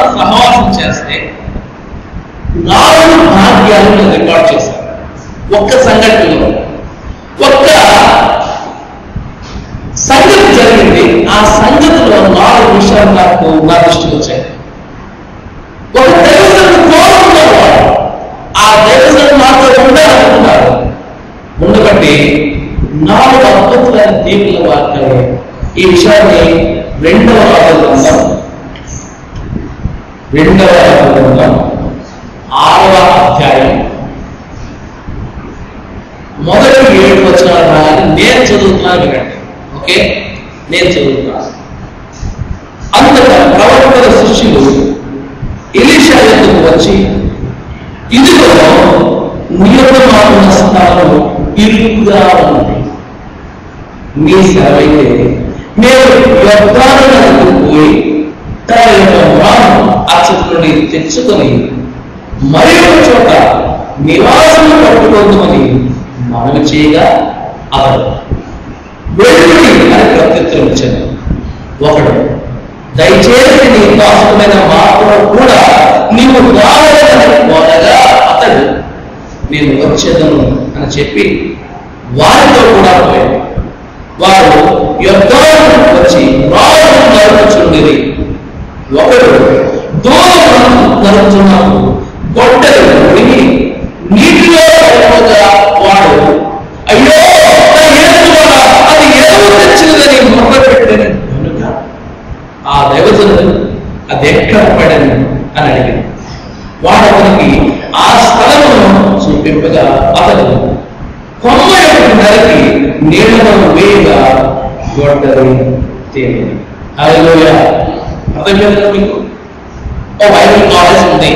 సహవాసం చేస్తే నాలుగు భాగ్యాలు నేను రికార్డ్ చేశాను ఒక్క సంఘటనలో ఒక్క సంగతి జరిగింది ఆ సంగతిలో నాలుగు విషయాలు నాకు నా దృష్టికి వచ్చాయి ఒక దైవజనుడు కోరుకున్నవాడు ఆ దైవజనుడు నాతో ఉండాలనుకున్నాడు ఉండబట్టి నాలుగు అద్భుతమైన దీపుల వార్తలు ఈ విషయాన్ని రెండవ రాజులందం రెండవ రాజులందం ఆరవ అధ్యాయం మొదటి ఏడు వచ్చిన నేను చదువుతున్నాను వినండి ఓకే నేను చదువుతున్నాను అంతటా ప్రవక్తల శిష్యులు ఎలీషా ఎందుకు వచ్చి ఇదిగో నియమమాన స్థానం ఇరుకుగా ఉంది నీ సెలవైతే నేను యొద్దానికి పోయి తన యొక్క మాను అచ్చటి నుండి తెచ్చుకొని మరి ఒక చోట నివాసం పట్టుకోమని మనవి చేయగా అతడు వెళ్ళి అని ప్రత్యుత్తరం ఇచ్చాను ఒకడు దయచేసి నీ దాసుడమైన మాటలో కూడా నీవు రావాలని కోరగా అతడు నేను వచ్చేదను అని చెప్పి వారితో కూడా పోయాడు వారు యుద్ధాలను వచ్చి రాజు నరుచుండేది ఒకడు దూరం నరుచున్నప్పుడు గొడ్డలు ముడిగి నీటిలో పడిపోగా వాడు అయ్యో నా ఏనుగువల అది ఏదో తెచ్చినదని మొక్క పెట్టని కనుక ఆ దైవజనుడు అది ఎక్కడ పడని అని అడిగాడు వాడు అతనికి ఆ స్థలమును చూపింపగా అతడు కొమ్మ యొక్క నరికి నీళ్లను వేయగా గొడ్డలి తేలింది హల్లెలూయా అర్థమైందా మీకు ఓ బైబిల్ కాలేజ్ ఉంది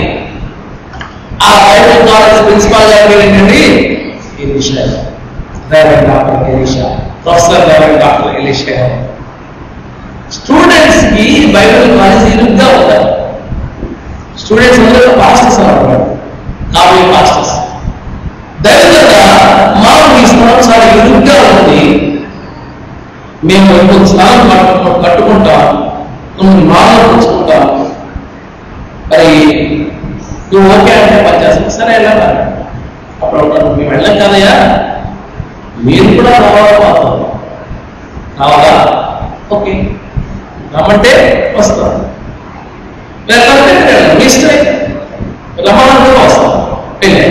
ఆ బైబిల్ కాలేజ్ ప్రిన్సిపాల్ గారు ఏంటండి Elisha reverend doctor Elisha professor reverend doctor Elisha గారు స్టూడెంట్స్ కి బైబిల్ కాలేజ్ ఇరుగ్గా ఉంటారు స్టూడెంట్స్ అందరూ పాస్టర్స్ అన్నమాట కాబోయే పాస్టర్స్ దయచేత మనం ఈ స్థలం చాలా ఇరుగ్గా ఉంది మేము ఇంకొక స్థలం కట్టు కట్టుకుంటాం కొన్ని మాటలు పుచ్చుకుంటాం మరి నువ్వు ఓకే అంటే పనిచేస్తాం సరే వెళ్ళాలి అప్పుడు అంటారు, మేము వెళ్ళాం కదయ్యా మీరు కూడా రావాలి మాతో రావాలా ఓకే రమ్మంటే వస్తాం లేకపోతే వెళ్ళండి. మీ ఇష్టం అయితే. రమ్మంటే వస్తాం వెళ్ళే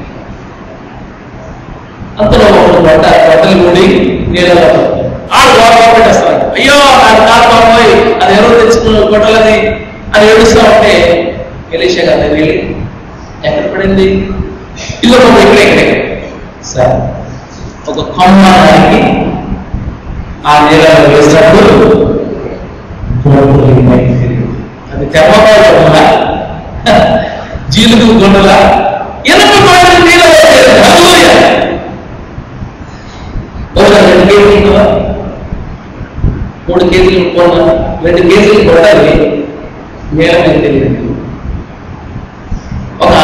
అంతలో ఒకడు బట్ట బట్టలు కూడి నీళ్ళలో ఆడు గోడ పెట్టేస్తాడు అయ్యో నాకు కాదు బాబోయ్ అది ఎవరో తెచ్చుకున్న గొడ్డలని అని ఏడుస్తా ఉంటే ఎలీషా గారి దగ్గర వెళ్ళి ఎక్కడ పడింది ఇల్లు బాబు ఇక్కడే ఇక్కడే సార్ ఒక కొమ్మ నరికి ఆ నీళ్ళలో వేసినప్పుడు గొడ్డలి పైకి తిరిగింది. అది తెమ్మకాయ గొడ్డల జీలుగు గొడ్డల ఎనభై గొడ్డలు నీళ్ళలో వేసేది. హల్లెలూయా. ఒకవేళ రెండు కేజీలు ఉంటుందా? మూడు కేజీలు కొన్నా రెండు కేజీలు కొట్టాలి నేలమే తెలియదు ఒక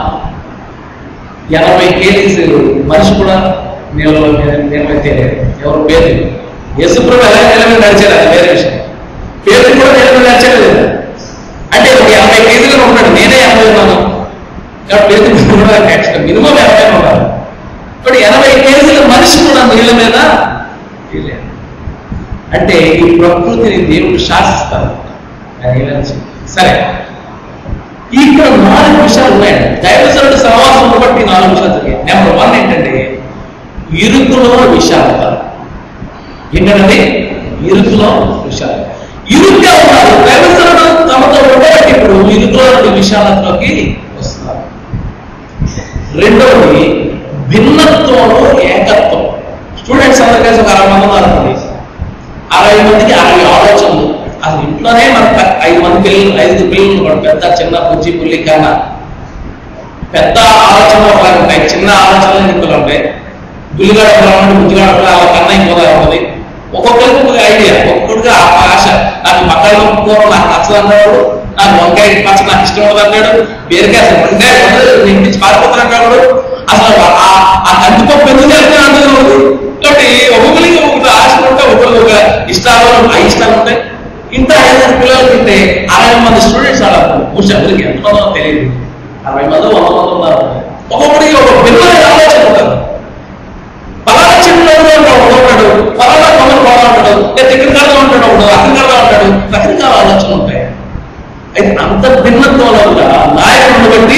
ఎనభై కేజీలు మనిషి కూడా నీళ్ళలో నేలమే తెలియదు ఎవరు పేరు యశుప్రభు ఎలా నేల మీద నడిచారు అది వేరే విషయం పేరు కూడా నేల మీద నడిచారు లేదా? అంటే ఒక ఎనభై కేజీలు ఉంటాడు నేనే ఎనభై ఉన్నాను కాబట్టి పేరు కూడా మినిమం ఎనభై ఉన్నారు ఇప్పుడు ఎనభై కేజీల మనిషి కూడా నీళ్ళ మీద తేలాడు. అంటే ఈ ప్రకృతిని దేవుడు శాసిస్తాడు అది ఏమని సరే ఇక్కడ నాలుగు విషయాలు ఉన్నాయండి దైవజనుడు సహవాసం బట్టి నాలుగు విషయాలు జరిగాయి నెంబర్ వన్ ఏంటంటే ఇరుకులో విశాలత ఏంటంటే ఇరుకులో విశాలత ఇరుగ్గా ఉన్నారు దైవజనుడు తమతో ఉండబట్టి ఇప్పుడు ఇరుకులో నుండి విశాలతలోకి వస్తున్నారు రెండవది భిన్నత్వంలో ఏకత్వం స్టూడెంట్స్ అందరు కలిసి ఒక అరవై మంది ఉన్నారు అనుకోండి. అరవై మందికి అరవై ఆలోచనలు అసలు ఇంట్లోనే మనకు తక్- ఐదు మంది పిల్లలు ఐదు పిల్లలు ఉంటారు. పెద్ద చిన్న పుచ్చి పుల్లి కన్నా పెద్ద ఆలోచనలు ఒకలాగా ఉంటాయి చిన్న ఆలోచనలు ఇంట్లో ఉంటాయి బుల్లిగాడ పిల్లలు బుద్ధిగాడ పిల్లలు అలా కన్నా ఇంకోలా ఉంటుంది ఒక్కొక్కరికి ఒక ఐడియా ఒక్కొక్కడికి ఆ ఆశ నాకు మక్కల కూర నాకు నచ్చదు అన్నాడు నాకు వంకాయ పచ్చ నాకు ఇష్టం ఉండదు అన్నాడు వేరుగా అసలు వంకాయ ఉండదు నేను నుంచి పారిపోతాను అన్నాడు అసలు ఆ- ఆ కందిపప్పు ఎందుకు చేస్తాను అంటున్నాడు కాబట్టి ఒక్కొక్కరికి ఒక్కొక్కటి ఆశ ఉంటాయి ఒక్కొక్కరికి ఒక ఇష్టాలు ఆ ఇష్టాలు ఉంటాయి ఇంత ఐదారు పిల్లలు తింటే అరవై మంది స్టూడెంట్స్ ఆడ కూర్చో ఊరికి ఎంతమంది ఉందో తెలియదు అరవై మంది వంద మంది ఉన్నారు ఒక్కొక్కడికి ఒక భిన్నమైన ఆలోచన ఉంటుంది ఫలానా చెట్టులో ఒకడు ఉంటాడు ఫలానా కొందరు బాగా ఉంటాడు లేదా దగ్గరగా ఉంటాడు ఒకడు రకంగా ఉంటాడు రకరకాల ఆలోచనలు ఉంటాయి అయితే అంత భిన్నత్వంలో కూడా నాయకుడిని బట్టి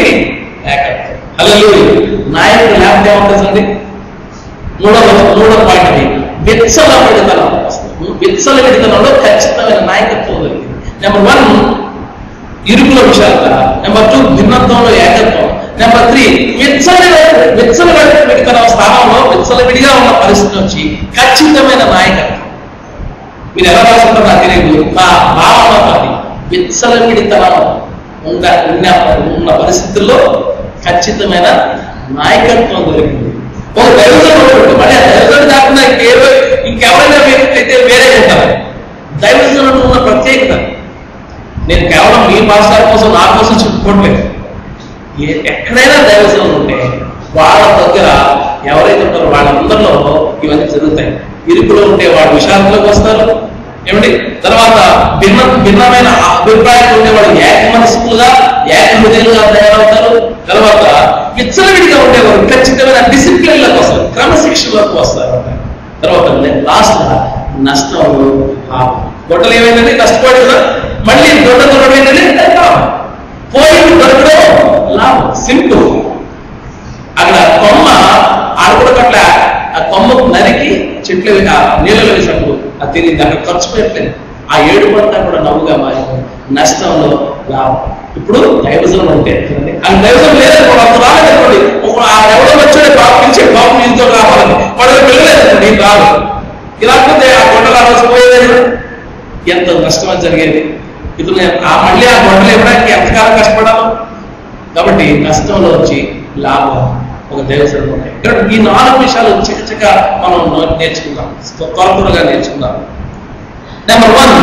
అలా నాయకుడు లేకపోతే ఏముంటుందండి మూడవ మూడవ పాయింట్ విత్సల విడతనం విత్సల విడతనంలో ఖచ్చితమైన నాయకత్వం దొరికింది నెంబర్ వన్ ఇరుకుల విశాలత నెంబర్ టూ భిన్నత్వంలో ఏకత్వం నెంబర్ త్రీ విత్సల విత్సల విడతనం స్థానంలో విత్సల విడిగా ఉన్న పరిస్థితి నుంచి ఖచ్చితమైన నాయకత్వం మీరు ఎలా రాసుకుంటారో నాకు తెలియదు నా భావన అది విత్సలవిడితనం ఉన్న ఉన్న ఉన్న పరిస్థితుల్లో ఖచ్చితమైన నాయకత్వం దొరికింది ఒక దైవజనుడు మళ్ళీ ఆ దైవజనుడు కాకుండా ఇంకేవో ఇంకెవరైనా వ్యక్తి అయితే వేరే ఉంటారు దైవజనుడు ఉన్న ప్రత్యేకత నేను కేవలం మీ పాఠశాల కోసం నా కోసం చెప్పుకోవట్లేదు ఏ- ఎక్కడైనా దైవజనులు ఉంటే వాళ్ళ దగ్గర ఎవరైతే ఉంటారో వాళ్ళందరిలో ఇవన్నీ జరుగుతాయి ఇరుకులో ఉంటే వాళ్ళు విషాదంలోకి వస్తారు ఏమిటి తర్వాత భిన్న భిన్నమైన అభిప్రాయాలు ఉండేవాళ్ళు ఏక మనస్కులుగా ఏక హృదయులుగా తయారవుతారు తర్వాత విచ్చలవిడిగా ఉండేవారు ఖచ్చితమైన డిసిప్లిన్లకు వస్తారు క్రమశిక్షణలోకి వస్తారు తర్వాత లాస్ట్ నష్టం లాభం గొడ్డలు ఏమైందండి నష్టపోయాడు కదా మళ్ళీ గొడ్డ దొరకడం ఏంటంటే లాభం పోయి దొరకడం లాభం సింపుల్ అక్కడ కొమ్మ ఆడకూడకట్ల ఆ కొమ్మకు నరికి చెట్లు వే- ఆ నీళ్ళలో వేసినప్పుడు అది తిరిగింది అక్కడ ఖర్చు పెట్టలేదు ఆ ఏడు పంట కూడా నవ్వుగా మారింది నష్టంలో లాభం ఇప్పుడు దైవజనం ఉంటే చూడండి. ఆ దైవజనం లేదనుకోండి అంత రాలేదనుకోండి ఒక ఆ ఎవడో వచ్చాడు బాబు పిలిచే బాబు నీతో రావాలని వాడు వెళ్ళలేదనుకోండి ఏం రాదు ఇలా పోతే ఆ కొండలు ఆ రోజు పోయేది ఎంత నష్టం అని జరిగేది ఇప్పుడు నేను ఆ మళ్ళీ ఆ గొడవలు ఇవ్వడానికి ఎంతకాలం కష్టపడాలో కాబట్టి నష్టంలో వచ్చి లాభం ఒక దేవసరం ఉంటాయి ఇక్కడ ఈ నాలుగు విషయాలు చకచక మనం నో- నేర్చుకుందాం త్వర త్వరగా నేర్చుకుందాం నెంబర్ వన్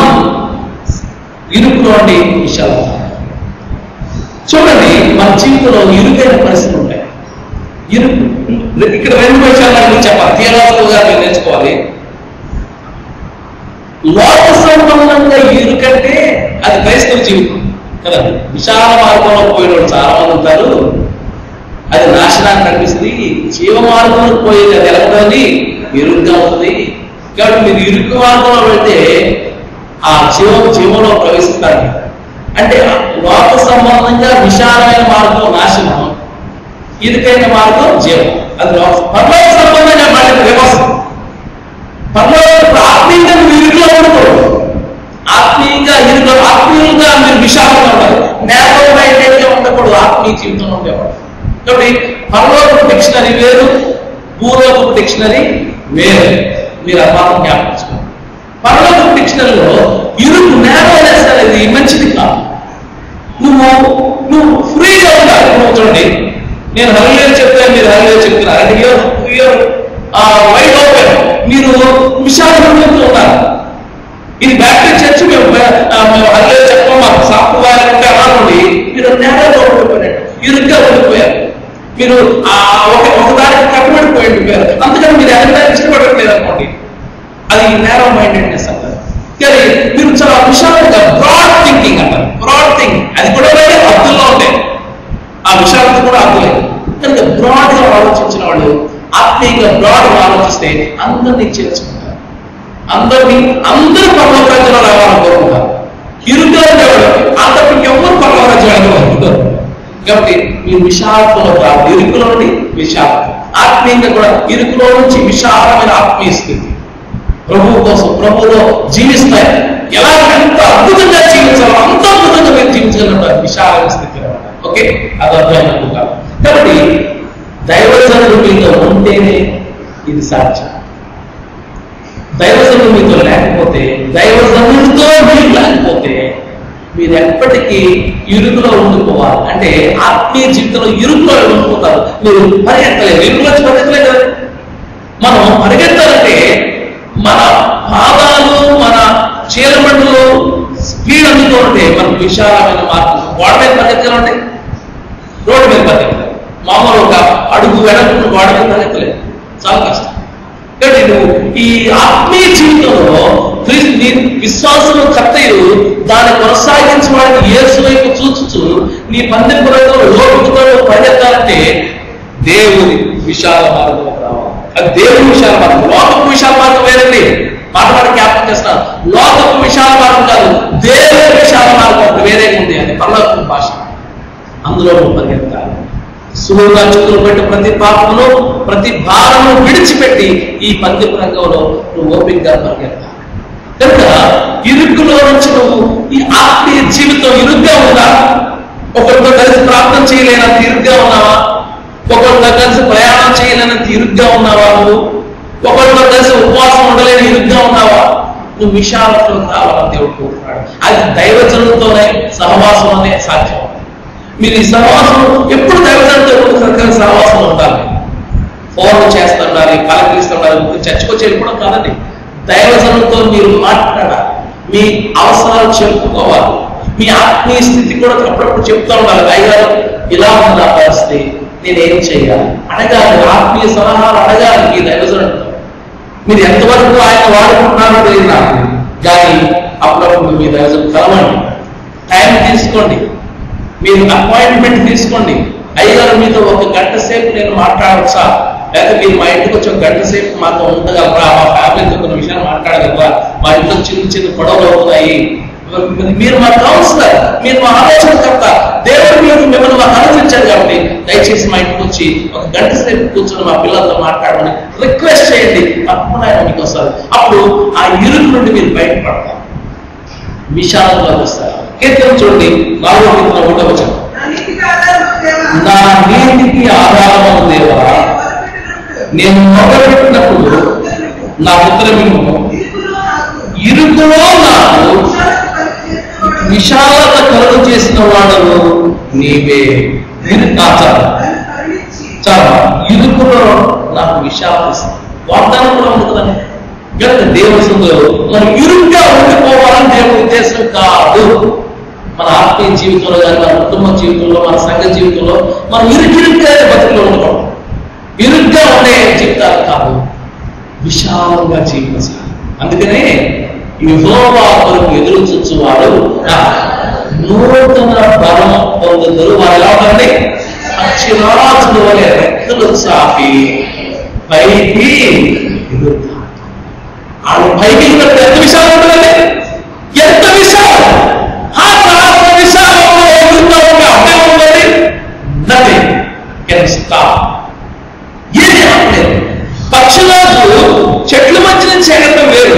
ఇరుకులోని విషయాలు చూడండి మన జీవితంలో ఇరుకైన పరిస్థితులు ఉంటాయి ఇరుకు ఇక్కడ రెండు విషయాలు నాకు మీకు చెప్పాలి థియలాజికల్ గా మీరు నేర్చుకోవాలి లోక సంబంధంగా ఇరుకంటే అది క్రైస్తవ జీవితం కదా విశాల మార్గంలో పోయిన వాళ్ళు చాలా మంది ఉంటారు అది నాశనాన్ని కనిపిస్తుంది జీవ మార్గంలో పోయేది అది ఎలా ఉంటుంది ఇరుగ్గా ఉంటుంది కాబట్టి మీరు ఇరుకు మార్గంలో వెళ్తే ఆ జీవ జీవంలో ప్రవేశిస్తారు అంటే లోక సంబంధంగా విశాలమైన మార్గం నాశనం ఇరుకైన మార్గం జీవం అది లోక పరలోక సంబంధంగా మళ్ళీ రివర్స్ పరలోక ఆత్మీయంగా మీరు ఇరుకులో ఉండకూడదు ఆత్మీయంగా ఇరుకు ఆత్మీయంగా మీరు విశాలంగా ఉండాలి నేరం మైండెడ్ గా ఉండకూడదు ఆత్మీయ జీవితంలో ఉండేవాడు కాబట్టి పరలోకపు డిక్షనరీ వేరు భూలోకపు డిక్షనరీ వేరు మీరు అది మాత్రం జ్ఞాపకించుకోండి పరలోకపు డిక్షనరీలో ఇరుకు నేరోనెస్ అనేది మంచిది కాదు నువ్వు నువ్వు ఫ్రీగా ఉండాలి నువ్వు చూడండి నేను హరిలేరు చెప్తే మీరు హరిలేరు చెప్తున్నారు అంటే యూర్ యూర్ వైడ్ ఓపెన్ మీరు విశాలంగా ఉండాలి ఇది బ్యాప్టిస్ట్ చర్చ్ మేము ఆ, మేము అల్లే చెప్పడం మాకు సాంప్రదాయాలు ఉంటే అలాంటి మీరు నేరాగా ఉండిపోయినట్టు ఇరుగ్గా ఉండిపోయారు మీరు ఆ ఒక ఒకదానికి కట్టుబడిపోయి ఉండిపోయారు అందుకని మీరు ఎదగడానికి ఇష్టపడట్లేదు అనుకోండి అది నేరో మైండెడ్నెస్ అంటారు కానీ మీరు చాలా విశాలంగా బ్రాడ్ థింకింగ్ అంటారు బ్రాడ్ థింకింగ్ అది కూడా వేరే అర్థంలో ఉంటాయి ఆ విషయాలతో కూడా అర్థలే కనుక బ్రాడ్ గా ఆలోచించిన వాళ్ళు ఆత్మీయంగా బ్రాడ్ గా ఆలోచిస్తే అందరినీ చేర్చుకుంటారు అందరినీ అందరూ పర్వ ప్రజలు రావాలని కోరుకుంటారు ఇరుగ్గా ఉండేవాడు అంతకు ఎవరు పర్వ రాజ్యాలు కాబట్టి మీ విశాలత్వంలో రాదు ఇరుకులో నుండి విశాలత్వం ఆత్మీయంగా కూడా ఇరుకులో నుంచి విశాలమైన ఆత్మీయ స్థితి ప్రభువు కోసం ప్రభువులో జీవిస్తాయి ఎలా ఎంత అద్భుతంగా జీవించాలో అంత అద్భుతంగా మీరు జీవించగలరు విశాలమైన స్థితి అన్నమాట ఓకే అది అర్థమైన కాదు కాబట్టి దైవజనుడు మీతో ఉంటేనే ఇది సాధ్యం దైవజనుడు మీతో లేకపోతే దైవజనుడితో మీరు లేకపోతే మీరు ఎప్పటికీ ఇరుకులో ఉండిపోవాలి అంటే ఆత్మీయ జీవితంలో ఇరుకులో ఉండిపోతారు మీరు పరిగెత్తలేరు ఇరుకులో వచ్చి పరిగెత్తలేదు కదా మనం పరిగెత్తాలంటే మన పాదాలు మన చీలమండలు స్పీడ్ అందుతూ ఉంటే మనకు విశాలమైన మార్గం గోడ మీద పరిగెత్తాలంటే రోడ్డు మీద పరిగెత్తాలి మామూలు ఒక అడుగు వెనక్కు గోడ మీద పరిగెత్తలేదు చాలా కష్టం కాబట్టి నువ్వు ఈ ఆత్మీయ జీవితంలో క్రీస్తు నీ విశ్వాసము కర్తయు దాన్ని కొనసాగించడానికి యేసు వైపు చూచుచు నీ పందెం కొరకు లోపుతో పరిగెత్తాలంటే దేవుని విశాల మార్గం రావాలి అది దేవుని విశాల మార్గం లోకపు విశాల మార్గం వేరండి మాట మాట జ్ఞాపకం చేస్తున్నాను లోకపు విశాల మార్గం కాదు దేవుని విశాల మార్గం ఒకటి వేరే ఉంది అది పర్లోక భాష అందులో నువ్వు పరిగెత్తాలి సులువుగా చుట్టూ పెట్టి ప్రతి పాపమును ప్రతి భారము విడిచిపెట్టి ఈ పందెపు రంగంలో నువ్వు ఓపికగా పరిగెత్తాలి కనుక ఇరుక్కులో నుంచి నువ్వు ఈ ఆత్మీయ జీవితం ఇరుగ్గా ఉందా ఒకరితో కలిసి ప్రార్థన చేయలేనంత ఇరుగ్గా ఉన్నావా ఒకరితో కలిసి ప్రయాణం చేయలేనంత ఇరుగ్గా ఉన్నావా నువ్వు ఒకరితో కలిసి ఉపవాసం ఉండలేని ఇరుగ్గా ఉన్నావా నువ్వు విశాలతో రావాలని దేవుడు కోరుతున్నాడు అది దైవజనులతోనే సహవాసంలోనే సాధ్యం మీరు ఈ సహవాసం ఎప్పుడు దైవజనులతో ఎప్పుడు సరిగ్గా సహవాసంలో ఉండాలి ఫోన్లు చేస్తుండాలి పలకరిస్తుండాలి చర్చకొచ్చి వెళ్ళిపోవడం కాదండి దైవజనులతో మీరు మాట్లాడాలి మీ అవసరాలు చెప్పుకోవాలి మీ ఆత్మీయ స్థితి కూడా అప్పుడప్పుడు చెప్తూ ఉండాలి అయ్యారు ఇలా ఉంది నా పరిస్థితి నేనేం చేయాలి అడగాలి ఆత్మీయ సలహాలు అడగాలి మీ దైవజనులతో మీరు ఎంతవరకు ఆయన వాడుకుంటున్నారో తెలియదు నాకు కానీ అప్పుడప్పుడు మీ దైవజను కలవండి టైం తీసుకోండి మీరు అపాయింట్మెంట్ తీసుకోండి అయ్యగారు మీతో ఒక గంట సేపు నేను మాట్లాడవచ్చా లేకపోతే మీరు మా ఇంటికి వచ్చి ఒక గంట సేపు మాతో ఉండగలరా మా ఫ్యామిలీతో కొన్ని విషయాలు మాట్లాడగలరా మా ఇంట్లో చిన్న చిన్న గొడవలు అవుతున్నాయి మరి మీరు మా కౌన్సిలర్ మీరు మా ఆలోచనకర్త దేవుడు మీరు మిమ్మల్ని మాకు అనుసరించారు కాబట్టి దయచేసి మా ఇంటికి వచ్చి ఒక గంట సేపు కూర్చొని మా పిల్లలతో మాట్లాడమని రిక్వెస్ట్ చేయండి తప్పకుండా ఆయన మీకు వస్తారు అప్పుడు ఆ ఇరుకు నుండి మీరు బయటపడతారు విశాలంలోకి వస్తారు కీర్తన చూడండి నాలుగో కీర్తన ఒకటో వచనం నా నీతికి ఆధారము నా నీతికి ఆధారము దేవా. దేవా నేను మొదలుపెట్టినప్పుడు నా ఉత్తరమిమ్ము ఇరుకులో నాకు ఇరుకులో నాకు విశాలత కలుగు చేసిన వాడను నీవే ఇరు- ఆ, చాలు నన్ను కరుణించి చాలా ఇరుకులో నాకు విశాలత ఇస్తుంది వాగ్దానం కూడా ఉంటుందని కనుక దేవుని సందులో మనం ఇరుగ్గా ఉండిపోవాలని దేవుని ఉద్దేశం కాదు మన ఆత్మీయ జీవితంలో కానీ మన కుటుంబ జీవితంలో మన సంఘ జీవితంలో మనం ఇరుకిరుగ్గా బతుకులో ఉండకూడదు ఇరుగ్గా ఉండే జీవితాలు కాదు విశాలంగా జీవించాలి అందుకనే యెహోవా కొరకు ఎదురు చూచువాడు నూతన బలం పొందుతారు వారు ఎలా ఉంటారండి పక్షిరాజుల వలె రెక్కలు చాపి పైకి ఎగురుతారు వాళ్ళు పైకి ఎగిరినప్పుడు ఎంత విశాలం ఉంటుందండి ఎంత విశాలం ఆకాశ విశాలంలో ఎగురుతా ఉంటే అర్థం ఉందండి నథింగ్ కెన్ స్టాప్ ఏది ఆపలేదు పక్షురాజు చెట్ల మధ్య నుంచి ఎగరడం వేరు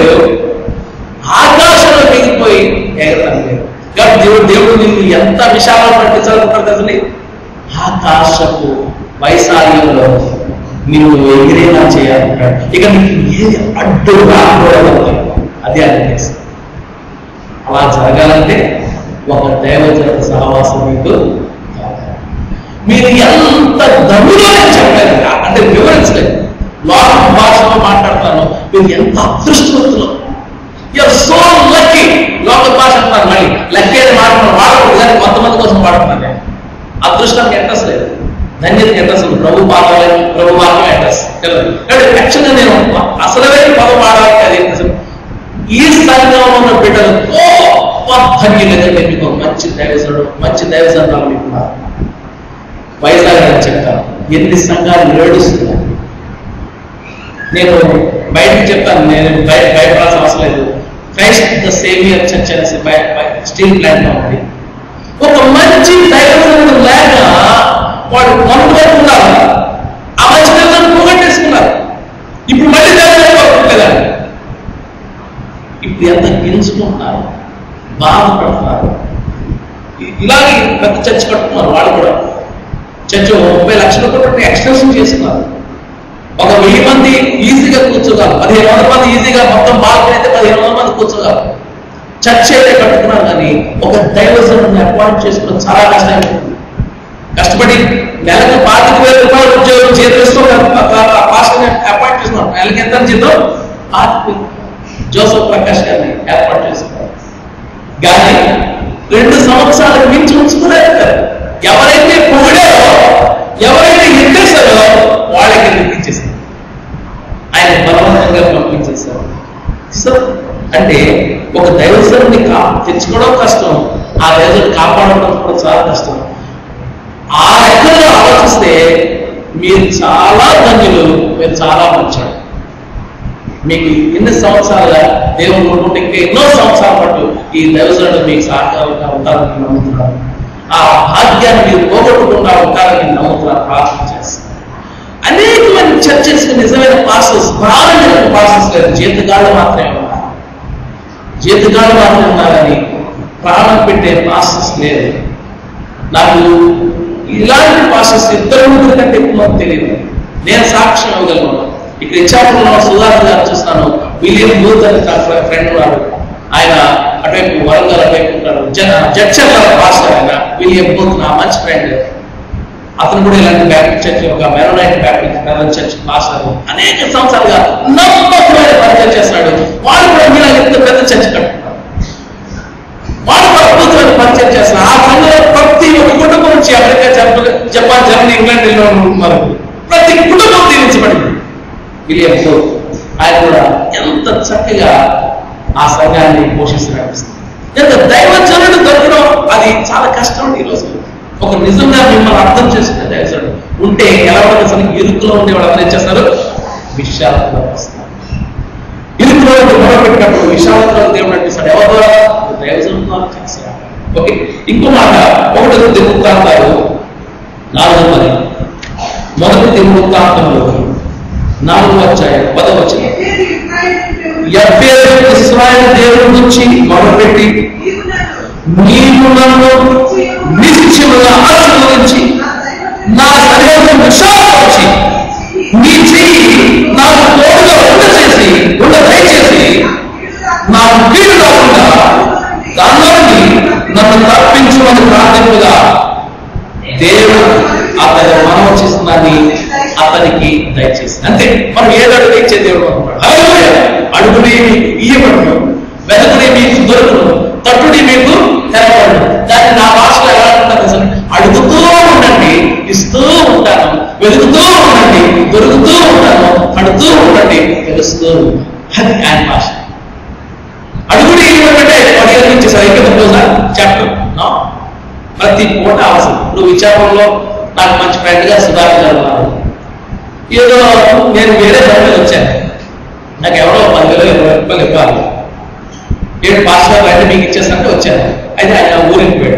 ఆకాశంలో దిగిపోయి ఎగరడం వేరు కాబట్టి దేవుడు దేవుడు నిన్ను ఎంత విశాలం పట్టించాలనుకుంటారు కదండి ఆకాశపు వైశాల్యంలో నిన్ను ఎగిరేలా చేయాలంటాడు ఇక నీకు ఏది అడ్డు రాకూడదు అది ఆయన చేస్తాడు అలా జరగాలంటే ఒక దైవజన సహవాసం మీకు కావాలి. మీరు ఎంత దమ్ములో నేను చెప్పలేదు అంటే వివరించలేదు లోక భాషలో మాట్లాడతాను మీరు ఎంత అదృష్టవంతులు యూఆర్ సో లక్కీ లోక భాష అంటారు మళ్ళీ లక్కీ అని మాట్లాడుతున్నారు వాడకూడదు కానీ కొంతమంది కోసం వాడుతున్నాను నేను అదృష్టానికి అడ్రస్ లేదు ధన్యతకి అడ్రస్ ఉంది ప్రభు పాదాలే ప్రభు మార్గం అడ్రస్ యాక్చువల్గా నేను అసలే పదం వాడాలి అది అసలు ఈ సంఘంలో ఉన్న బిడ్డలు గొప్ప ధన్యులుగా మీకు మంచి దైవజనుడు మంచి దైవజనాలు మీకు ఉన్నారు. వైజాగ్ అని చెప్తాను ఎన్ని సంఘాలు ఏడుస్తున్నాయి నేను బయటకు చెప్తాను నేను బయట భయపడాల్సిన అవసరం లేదు క్రైస్ట్ ద సేవియర్ చర్చ్ అనేసి బయ- బయ- స్టీల్ ప్లాంట్ లో ఉంది ఒక మంచి దైవజనుడు లేక వాడు కొంతవరకు ఉన్నారు ఆ మంచి దైవజనుడు పోగొట్టేసుకున్నారు ఇప్పుడు మళ్ళీ దైవజనుడు లేదా ఇప్పుడు ఎంత గింజుకుంటున్నారు బాధపడుతున్నారు ఇ- ఇలాగే పెద్ద చర్చ్ కట్టుకున్నారు వాళ్ళు కూడా చర్చ్ ముప్పై లక్షల కోట్లు ఎక్స్టెన్షన్ చేసుకున్నారు ఒక వెయ్యి మంది ఈజీగా కూర్చోగలరు పదిహేను వందల మంది ఈజీగా మొత్తం బాల్కనీ అయితే పదిహేను వందల మంది కూర్చోగలరు చర్చ్ అయితే కట్టుకున్నారు కానీ ఒక దైవజనుడిని అపాయింట్ చేసుకోవడం చాలా కష్టమైపోతుంది కష్టపడి నెలకు పాతిక వేల రూపాయలు ఉద్యోగం చేతిస్తూ పాస్టర్ అపాయింట్ చేసుకున్నాం నెలకి ఎంత జీతం పాతిక వేలు. జోసఫ్ ప్రకాష్ గారిని ఏర్పాటు చేసుకున్నారు కానీ రెండు సంవత్సరాలకు మించి ఉంచుకోలేదు ఎవరైతే పొగిడారో ఎవరైతే ఎత్తేసారో వాళ్ళకి ఇచ్చేసారు ఆయన బలవంతం తెచ్చుకోవడం కష్టం ఆ రిజల్ట్ కాపాడడం కూడా చాలా కష్టం ఆ రకంగా ఆలోచిస్తే మీరు చాలా ధన్యులు మీరు చాలా మంచాడు మీకు ఎన్ని సంవత్సరాలుగా దేవుడు కొనుక్కుంటే ఇంకా ఎన్నో సంవత్సరాల పాటు ఈ దైవజనుడు మీకు సహకారంగా ఉంటారని నేను నమ్ముతున్నాను ఆ భాగ్యాన్ని మీరు పోగొట్టకుండా ఉంటారని నేను నమ్ముతున్నాను ప్రార్థన చేస్తాను అనేకమైన చర్చెస్ నిజమైన పాసెస్ ప్రారంభించిన పాసెస్ లేదు జీతగాళ్ళు మాత్రమే ఉన్నారు జీతగాళ్ళు మాత్రమే ఉన్నారని ప్రాణం పెట్టే పాసెస్ లేదు నాకు ఇలాంటి పాసెస్ ఇద్దరు ముగ్గురు కంటే ఎక్కువ మంది తెలియదు నేను సాక్ష్యం ఇవ్వగలను ఇక్కడ ఇచ్చాపురంలో సుధాకర్ గారు చూస్తాను విలియం బూత్ అని నా ఫ్రెండ్ ఉన్నాడు ఆయన అటువైపు వరంగల్ అటువైపు ఉంటాడు జడ్చర్ పాస్టర్ ఆయన విలియం బూత్ నా మంచి ఫ్రెండ్ అతను కూడా ఇలాంటి బ్యాప్టిస్ట్ చర్చ్ ఒక మెరోనైట్ బ్యాప్టిస్ట్ మెరన్ చర్చ్ పాస్టర్ అనేక సంవత్సరాలుగా నమ్మకమైన పరిచయం చేస్తున్నాడు వాడు కూడా మీరు ఇంత పెద్ద చర్చ్ కట్టుకున్నారు వాడు కూడా అద్భుతమైన పరిచయం చేస్తున్నారు ఆ సంఘంలో ప్రతి ఒక్క కుటుంబం నుంచి America Japan Japan Germany England వెళ్ళిన వాళ్ళు ఉన్నారు ప్రతి కుటుంబం దీవించబడింది విలియం బూత్ ఆయన కూడా ఎంత చక్కగా ఆ సంఘాన్ని పోషిస్తూ నడిపిస్తుంది ఎంత దైవజనుడు దొరకడం అది చాలా కష్టం ఈ రోజు ఒక నిజంగా మిమ్మల్ని అర్థం చేసుకునే దైవజనుడు ఉంటే ఎలా ఉంటుంది అసలు ఇరుకులో ఉండే వాళ్ళు అందరూ ఏం చేస్తారు విశాలతలో వస్తారు ఇరుకులో ఉండి మొదలుపెట్టినప్పుడు విశాలతలో దేవుడు నడిపిస్తాడు ఎవరి ద్వారా దైవజనుడు ద్వారా చేస్తారు ఓకే ఇంకో మాట ఒకటి దిగుతాంతారు నాలుగో పది మొదటి దిగుతాంతంలో నాలుగు వచ్చాయి పదవచ్చాయి ఎవ్వరి ఇశ్రాయేలు దేవుడు ఎఫ్ఏలు ఇస్రాయల్ దేవుడి నుంచి మొదలుపెట్టి నీవు నన్ను నీవు నన్ను నిశ్చయముగా ఆశీర్వదించి నా దైవజనుడు నా శరీరం విశాలపరిచి నీ చెయ్యి నాకు తోడుగా ఉండ చేసి ఉండ దయచేసి నాకు కీడు రాకుండా దానిలో నుండి నన్ను తప్పించమని ప్రార్థనగా దేవుడు అతని మనం చేస్తున్నాన్ని అతనికి దయచేసి అంతే మనం ఏదడుగు ఇచ్చే దేవుడు అనుకున్నాడు హల్లెలూయా. అడుగునే మీకు ఇయ్యబడును వెదకునే మీకు దొరుకును తట్టుడి మీకు తెరవబడును దాన్ని నా భాషలో ఎలా ఉంటుంది అసలు అడుగుతూ ఉండండి ఇస్తూ ఉంటాను వెతుకుతూ ఉండండి దొరుకుతూ ఉంటాను అడుగుతూ ఉండండి తెలుస్తూ ఉంటాను. అది ఆయన భాష అడుగుడి ఏమంటే పదిహేను నుంచి సరిగ్గా రోజా చాప్టర్ నో ప్రతి పూట అవసరం నువ్వు విచారంలో నాకు మంచి ఫ్రెండ్ గా సుధాకర్ గారు ఉన్నారు ఏదో నేను వేరే దాంట్లో వచ్చాను నాకు ఎవరో పదివేలు ఇరవై రూపాయలు ఇవ్వాలి ఏడు పాస్ గారు అంటే మీకు ఇచ్చేసినట్టు వచ్చాను అయితే ఆయన ఊరికి పోయాడు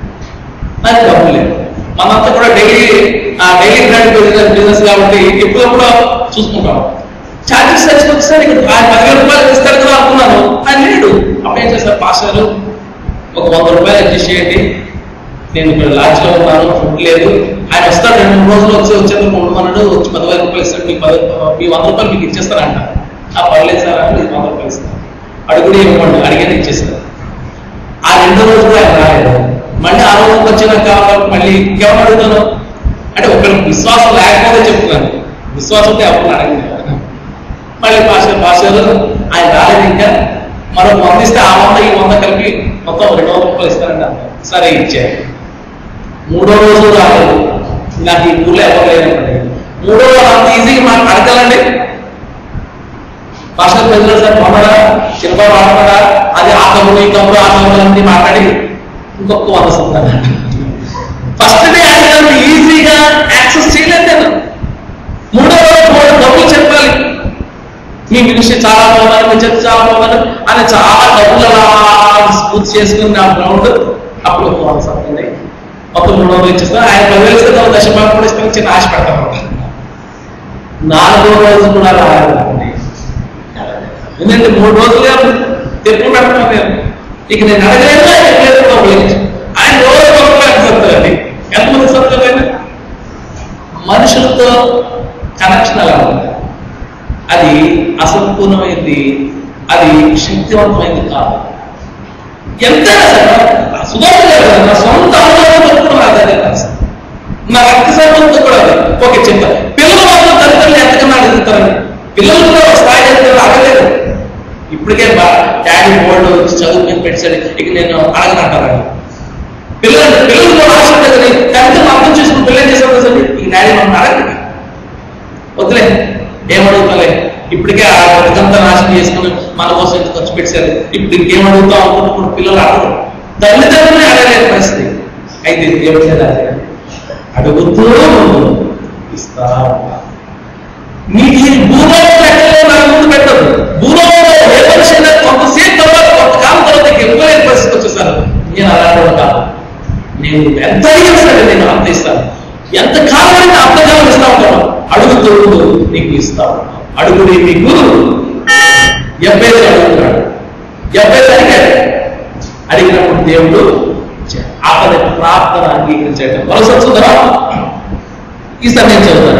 నాకు డబ్బు లేదు మనంతా కూడా డైలీ ఆ డైలీ బ్రాండ్ బిజినెస్ బిజినెస్ కాబట్టి ఎప్పుడప్పుడు చూసుకుంటాం ఛార్జెస్ చచ్చిపోతే ఇక్కడ ఆయన పదివేల రూపాయలు ఇస్తారు కదా అనుకున్నాను ఆయన లేడు అప్పుడు ఏం చేస్తారు పాస్టర్ ఒక వంద రూపాయలు అడ్జస్ట్ చేయండి నేను ఇక్కడ లాడ్జ్ లో ఉన్నాను ఫుడ్ లేదు ఆయన వస్తాడు రెండు మూడు రోజులు వచ్చి వచ్చేందుకు ఉండమన్నాడు వచ్చి పదివేల రూపాయలు ఇస్తాడు మీ పది మీ వంద రూపాయలు మీకు ఇచ్చేస్తారంట ఆ పర్లేదు సార్ అంటే వంద రూపాయలు ఇస్తాను అడుగుడు ఇవ్వండి అడిగేది ఇచ్చేస్తారు ఆ రెండో రోజు కూడా ఆయన రాలేదు మళ్ళీ ఆ రోజు వచ్చినాక కాబట్టి మళ్ళీ ఇంకెవరు అడుగుతాను అంటే ఒకరికి విశ్వాసం లేకపోతే చెప్తున్నాను విశ్వాసం ఉంటే ఎవరు అడగలేదు మళ్ళీ పాస్టర్ పాస్టర్ ఆయన రాలేదు ఇంకా మనం వంద ఇస్తే ఆ వంద ఈ వంద కలిపి మొత్తం రెండు వందల రూపాయలు ఇస్తారంట సరే ఇచ్చారు మూడో రోజు రాలేదు నాకు ఈ ఊళ్ళో ఎవరు లేనప్పటి మూడో రోజు అంత ఈజీగా మాకు అడగాలండి పాస్టర్ ప్రెసిడెంట్ సార్ మొన్నడా చిన్నబాబు మాట్లాడా అది ఆ కబురు ఈ కబురు ఆ కబురు అన్ని మాట్లాడి ఇంకొక వంద సంతానం ఫస్ట్ డే ఆయన ఈజీగా యాక్సెస్ చేయలేదు నేను మూడో రోజు మూడు డబ్బులు చెప్పాలి మీ మినిస్ట్రీ చాలా బాగున్నారు మీ చర్చ చాలా బాగున్నారు అని చాలా డబ్బులు అలా స్మూత్ చేసుకుని నా గ్రౌండ్ అప్పుడు ఒక వంద సంతండి మొత్తం మూడు వందలు ఇచ్చేస్తాను ఆయన పదివేలు ఇస్తే తర్వాత దశ భాగం కూడా ఇస్తాను చిన్న ఆశ పెడతాను నాలుగో రోజు కూడా రాలేదండి ఎందుకంటే మూడు రోజులుగా తెప్పు పెడతాను నేను ఇక నేను అడగలేదు ఆయన లేదు డబ్బులు ఆయన రోజు ఒక రూపాయలు చెప్తారండి ఎంతమంది చెప్తారండి మనుషులతో కనెక్షన్ అలా ఉంది అది అసంపూర్ణమైంది అది శక్తివంతమైంది కాదు ఎంతైనా సరే సుధాకర్ గారు కదా, నా సొంత అనుభవంతో కూడా నాకు అదే తెలుసు నా రక్త సంబంధంతో కూడా అదే ఓకే చెప్తా పిల్లలు మాత్రం తల్లిదండ్రులు ఎంతకన్నా అడుగుతారండి పిల్లలు కూడా ఒక స్థాయి ఎదుగుతారు అడగలేదు ఇప్పటికే బా డాడీ బోర్డు చదువు మీద పెట్టాడు ఇక నేను అడగనంటారండి పిల్లలు పిల్లలు కూడా ఆశ ఉంటుంది తల్లిదండ్రులు అర్థం చేసుకుని పిల్లలు చేస్తారు కదండి ఈ డాడీ మనం అడగండి వద్దులే ఏమడుగుతలే ఇప్పటికే ఆ బతుకంతా నాశనం చేసుకుని మన కోసం ఇంత ఖర్చు పెట్టారు ఇప్పుడు ఇంకేం అడుగుతాం అనుకున్నప్పుడు పిల్లలు అడగరు తల్లిదండ్రులే అడగలేని పరిస్థితి అయితే దేవుడు లేదా అడుగుతూ ఉండు. ఇస్తా ఉంటా. నీకు ఈ భూలోక లెక్కలో నా ముందు పెట్టదు భూలోకంలో ఏ మనిషి అయినా కొంతసేపు తర్వాత కొంతకాలం తర్వాత నీకు ఇవ్వలేని పరిస్థితి వచ్చేసారు నేను అలాంటి వాడు కాదు నేను ఎంత అయినా సరే నేను అంత ఇస్తాను ఎంత కాలం అయితే అంతకాలం ఇస్తా ఉంటాను అడుగుతూ ఉండు, నీకు ఇస్తా ఉంటాను అడుగుడి మీకు ఎబ్బేసి అడుగుతున్నాడు ఎబ్బేసి అడిగాడు అడిగినప్పుడు దేవుడు ఇచ్చాడు. అతని ప్రార్థన అంగీకరించాడు వలస చూద్దాం ఈసారి నేను చదువుతాను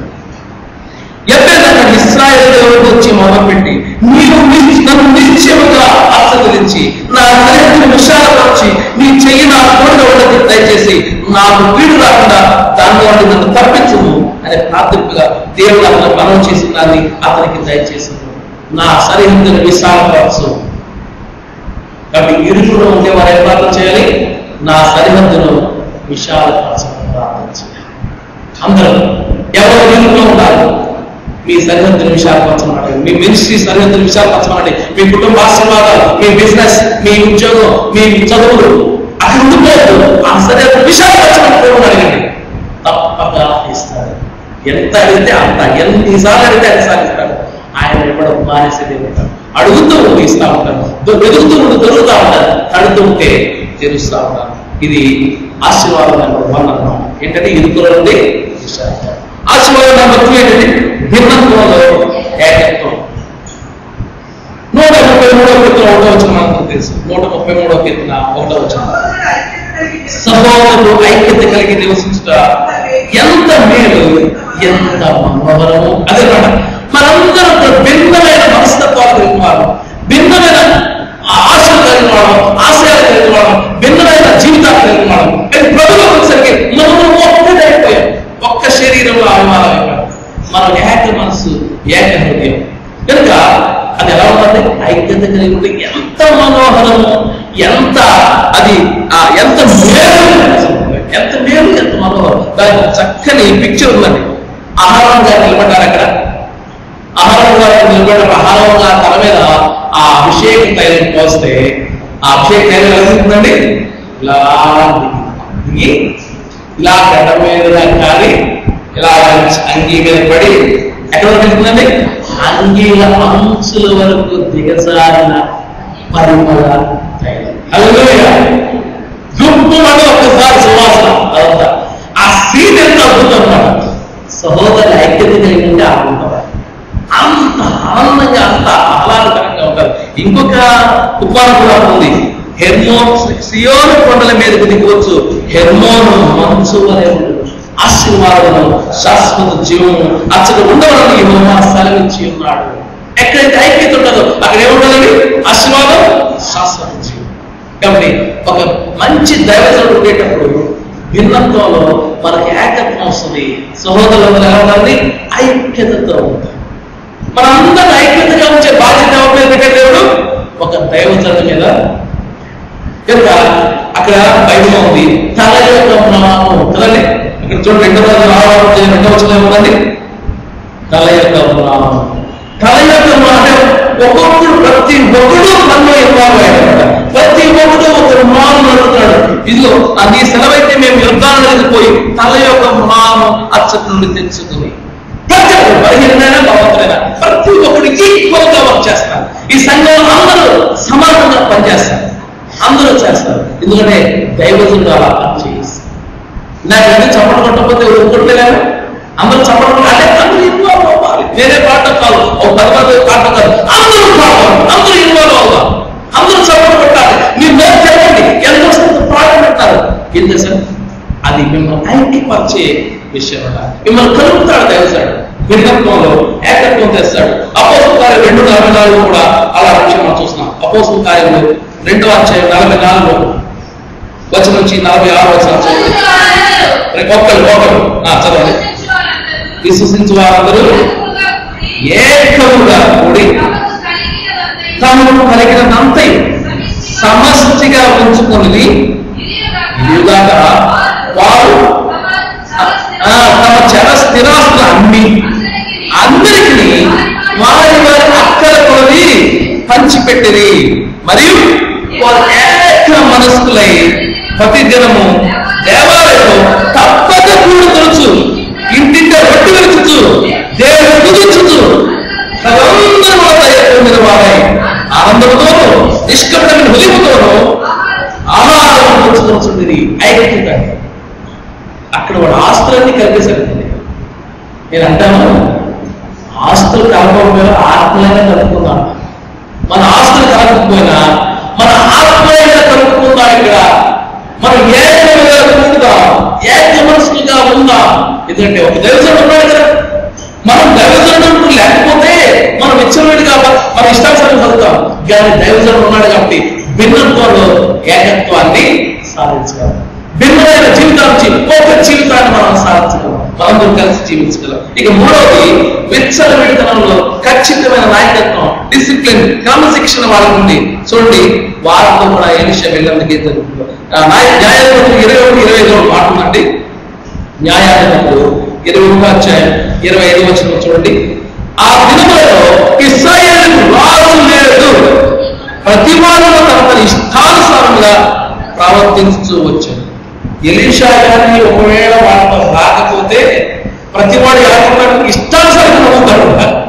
ఎప్పుడైనా ఇస్రాయల్ దేవుడు వచ్చి మొదలుపెట్టి నీవు ని- నన్ను నిశ్చయముగా ఆశ్రదించి నా సరిహద్దును విశాలపరిచి నీ చెయ్యి నా తోట ఉండదు దయచేసి నాకు వీడు రాకుండా దానిలో నుండి నన్ను తప్పించుము అనే ప్రాథమికగా దేవుడు అతను మనం చేసిన దాన్ని అతనికి దయచేసి నా సరిహద్దును విశాలపరచు కాబట్టి ఇరుకులో ఉండే వారు ఏం ప్రార్థన చేయాలి నా సరిహద్దును విశాలపరచమని ప్రార్థన చేయాలి అందరూ ఎవరు ఇరుకులో ఉండాలి మీ సరిహద్దును విశాలపరచమండి మీ మినిస్ట్రీ సరిహద్దును విశాలపరచమండి మీ కుటుంబ ఆశీర్వాదాలు మీ బిజినెస్ మీ ఉద్యోగం మీ చదువులు అక్కడ ఉండిపోవద్దు ఆ సరిహద్దు విశాలపరచమని దేవుడు అడగండి తప్పక ఇస్తాడు ఎంత అడిగితే అంత ఎన్నిసార్లు అడిగితే అన్నిసార్లు ఇస్తాడు ఆయన ఇవ్వడం మానేసేది ఉంటాడు అడుగుతూ ఉండి ఇస్తా ఉంటాడు దొ- వెతుకుతూ ఉండి దొరుకుతా ఉంటాడు అడుగుతూ ఉంటే తెలుస్తా ఉంటాడు ఇది ఆశీర్వాదం నెంబర్ వన్ అన్నమాట ఏంటంటే ఇరుకుల నుండి విశాలత. ఆశీర్వాదం నెంబర్ టూ ఏంటంటే భిన్నత్వంలో ఏకత్వం నూట ముప్పై మూడో కీర్తన ఒకటో వచ్చిన మనకు తెలుసు నూట ముప్పై మూడో కీర్తన ఒకటో వచ్చిన సహోదరులు ఐక్యత కలిగి నివసించుట ఎంత మేలు ఎంత మనోహరము అదే మాట మనందరం ఒక భిన్నమైన మనస్తత్వాలు కలిగిన వారు భిన్నమైన ఆశలు కలిగిన వాడు ఆశయాలు కలిగిన వాడు భిన్నమైన జీవితాలు కలిగిన వాడు కానీ ప్రభుత్వం వచ్చేసరికి మనం ఒక్కటైపోయాం ఒక్క శరీరంలో అభిమానం అయిపోయాం మనం ఏక మనసు ఏక హృదయం కనుక అది ఎలా ఉంటుంది ఐక్యత కలిగి ఉంటే ఎంత మనోహరము ఎంత అది ఆ ఎంత మేలు ఎంత మేలు ఎంత మనోహరం దానికి ఒక చక్కని పిక్చర్ ఉందండి ఆహారం గారు నిలబడ్డారు అక్కడ ఆహారం గారు నిలబడ్డ ఆహారం గారి తల మీద ఆ అభిషేక తైలం పోస్తే ఆ అభిషేక తైలం ఎలా ఉంటుందండి ఇలా దిగి ఇలా గడ్డ మీద కానీ ఇలా అంగీ మీద పడి ఎక్కడ వరకు వెళ్తుందండి అంగీల అంచుల వరకు దిగజారిన పరిమళ తైలం హల్లెలూయా గుంపు అంటే ఒక్కసారి సువాసన అదంతా ఆ సీన్ ఎంత అద్భుతం అన్నమాట సహోదరుల ఐక్యత కలిగి ఉంటే ఆడుకుంటారు అంత ఆనందంగా అంత ఆహ్లాదకరంగా ఉంటారు ఇంకొక ఉపమానం కూడా ఉంది హెర్మోన్ సియోను కొండల మీదకు దిగవచ్చు హెర్మోను మంచు వలె ఉండదు ఆశీర్వాదము శాశ్వత జీవము అచ్చట ఉండవాలని యెహోవా సెలవిచ్చి ఉన్నాడు ఎక్కడైతే ఐక్యత ఉంటుందో అక్కడ ఏముంటుందండి ఆశీర్వాదం శాశ్వత జీవం కాబట్టి ఒక మంచి దైవజనుడు ఉండేటప్పుడు భిన్నత్వంలో మనకి ఏకత్వం వస్తుంది సహోదరులందరూ ఎలా ఉండాలి ఐక్యతతో ఉంటారు మనందరం ఐక్యతగా ఉంచే బాధ్యత ఎవరి మీద పెట్టే దేవుడు ఒక దైవజనుడి మీద కనుక అక్కడ బైబిల్ ఉంది తల యొక్క మ్రాణం కదండి ఇక్కడ చూడండి రెండవ రావడం రెండవ వచ్చిన ఏముందండి తల యొక్క మ్రాణం తల యొక్క మ్రాణం ఒక్కొక్కడు ప్రతి ఒక్కడు మనలో ఇన్వాల్వ్ అయ్యాడు ప్రతి ఒక్కడు ఒక మ్రాణం అడుగుతున్నాడు ఇదిగో నా నీ సెలవైతే మేము యుద్ధానికి పోయి తల యొక్క మ్రాణం అచ్చటి నుండి తెచ్చుకుని ప్రతి ఒక్కరు బలహీనమైన బలవంతులైన ప్రతి ఒక్కరు ఈక్వల్ గా వర్క్ చేస్తారు ఈ సంఘంలో అందరూ సమానంగా పనిచేస్తారు అందరూ చేస్తారు ఎందుకంటే దైవజనుడు అలా పని చేయిస్తారు నాకు ఎందుకు చప్పట కొట్టకపోతే ఒప్పుకుంటలేము అందరూ చప్పట కొట్ట- అంటే అందరూ ఇన్వాల్వ్ అవ్వాలి నేనే పాడటం కాదు ఒక పది మంది పాడటం కాదు అందరూ పాడాలి అందరూ ఇన్వాల్వ్ అవ్వాలి అందరూ చప్పట కొట్టాలి మీరు నోరు తెరవండి ఎంత వస్తుంది పాట పెట్టారు ఏం చేశారు అది మిమ్మల్ని ఐక్యపరిచే విషయం అన్నమాట. మిమ్మల్ని కలుపుతాడు తెలుసాడు భిన్నత్వంలో ఏకత్వం తెస్తాడు అపోసం కార్యం రెండు నలభై నాలుగు కూడా అలా విషయం మనం చూస్తున్నాం అపోసం కార్యంలో రెండో అధ్యాయం నలభై నాలుగు వచ్చిన నుంచి నలభై ఆరు వచ్చిన ఒక్కరు ఒక్కరు ఆ, చదవండి విశ్వసించు వారందరూ ఏకముగా కూడి తమకు కలిగినంతయు సమష్టిగా ఉంచుకొని ఇదిగాక వారు ఆ, తమ చర స్థిరాస్తులు అమ్మి అందరికీ వారి వారి అక్కల కొలది విడిచిపెట్టిరి మరియు వారు ఏక మనస్కులై ప్రతి దినము దేవాలయంలో తప్పక కూడుకొనొచ్చు ఇంటింటే రొట్టి విరుచుచు దేవుడు పూజించుచు సర్వందరూ దయ పొందిన వారై ఆనందంతోనూ నిష్కపటమైన హృదయంతోనూ ఆహారం పుచ్చుకొచ్చుంది ఐక్యత అక్కడ వాడు ఆస్తులన్నీ కలిపేసరికి నేను అంటాను ఆస్తులు కలపకపోయినా ఆత్మలైనా కలుపుకుందాం మన ఆస్తులు కలపకపోయినా మన ఆత్మలైనా కలుపుకుందాం ఇక్కడ మనం ఏకముగా ఉందాం ఏక మనసులుగా ఉందాం ఎందుకంటే ఒక దైవజనుడు ఉన్నాడు కదా మనం దైవజనుడు లేకపోతే మనం విచ్చలవిడిగా మన ఇష్టానుసారం చదువుతాం కానీ దైవజనుడు ఉన్నాడు కాబట్టి భిన్నత్వంలో ఏకత్వాన్ని సాధించగలం భిన్నమైన జీవితం నుంచి ఒక జీవితాన్ని మనం సాధించగలం మనందరం కలిసి జీవించగలం ఇక మూడవది విచ్చల విడతనంలో ఖచ్చితమైన నాయకత్వం డిసిప్లిన్ క్రమశిక్షణ వాళ్ళకు ఉంది చూడండి వారితో కూడా ఏ విషయం వెళ్ళినందుకే జరుగుతుంది న్యాయాధిపతులు ఇరవై ఒకటి ఇరవై ఐదు మాట్లాడండి న్యాయాధిపతులు ఇరవై ఒక అధ్యాయం ఇరవై ఐదు వచ్చిన చూడండి ఆ దినములలో ఇస్రాయేల్ రాజు లేడు ప్రతి వారు తన తన ఇష్టానుసారంగా ప్రవర్తించు వచ్చాడు ఎలీషా గారిని ఒకవేళ వాళ్ళతో రాకపోతే ప్రతి వాడు ఏమంటాడు ఇష్టానుసారంగా నమ్ముతాడు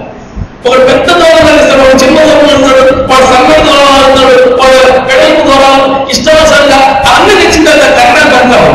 ఒక పెద్ద దూరం కలిస్తాడు ఒక చిన్న దూరం వెళ్తాడు వాడు సంగతి దూరం వెళ్తాడు వాడు పెడల్పు దూరం ఇష్టానుసారంగా అన్ని తెచ్చిన కర్ణం పెడతాడు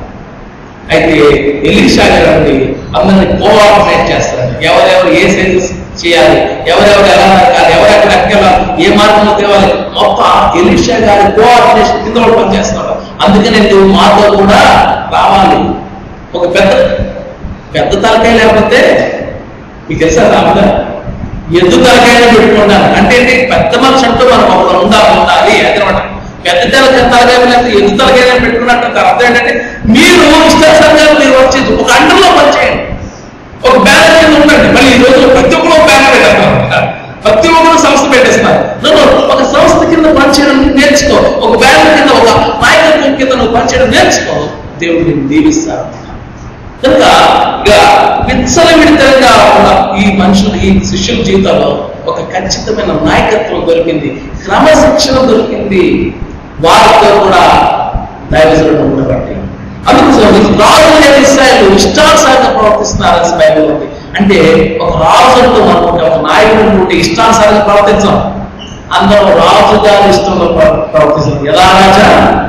అయితే ఎలీషా గారిని అందరిని కోఆర్డినేట్ చేస్తారు ఎవరెవరు ఏ సైజెస్ చేయాలి ఎవరెవరు ఎలా నరకాలి ఎవరెక్కడ ఎక్కాలి ఏ మార్గంలో తేవాలి మొత్తం ఎలీషా గారి కోఆర్డినేషన్ కింద వాళ్ళు పనిచేస్తున్నాడు అందుకనే నువ్వు మాతో కూడా రావాలి ఒక పెద్ద పెద్ద తలకాయ లేకపోతే మీకు తెలుసా రామద ఎద్దు తలకాయనే పెట్టుకుంటాను అంటే ఏంటి పెద్ద మనిషి అంటూ మనం ఒకరు ఉండాలి ఉండాలి అదనమాట పెద్ద తలకాయ తలకాయ లేకపోతే ఎద్దు తలకాయ పెట్టుకున్నట్టు దాని అర్థం ఏంటంటే మీరు ఇష్టానుసారంగా మీరు వచ్చి ఒక అండర్లో పనిచేయండి ఒక బ్యానర్ కింద ఉండండి మళ్ళీ ఈ రోజు ప్రతి ఒక్కరు బ్యానర్ పెట్టేస్తారు ప్రతి ఒక్కరు సంస్థ పెట్టేస్తున్నారు నువ్వు ఒక సంస్థ కింద పనిచేయడం నేర్చుకో ఒక బ్యానర్ కింద ఒక నాయకత్వం కింద నువ్వు పనిచేయడం నేర్చుకో దేవుడు నేను దీవిస్తాడు కనుక ఇక విచ్చలవిడితనంగా ఉన్న ఈ మనుషులు ఈ శిష్యుల జీవితంలో ఒక ఖచ్చితమైన నాయకత్వం దొరికింది క్రమశిక్షణ దొరికింది వారితో కూడా దైవజనుడు ఉండబట్టి అందుకు రాజు లేని ఇస్రాయలు ఇష్టానుసారంగా ప్రవర్తిస్తున్నారని బైబిల్ ఉంది అంటే ఒక రాజు అంటూ అనుకుంటే ఒక నాయకుడు అనుకుంటే ఇష్టానుసారంగా ప్రవర్తించాం అందరూ రాజు గారి ఇష్టంలో ప్ర- ప్రవర్తిస్తారు ఎలా రాజా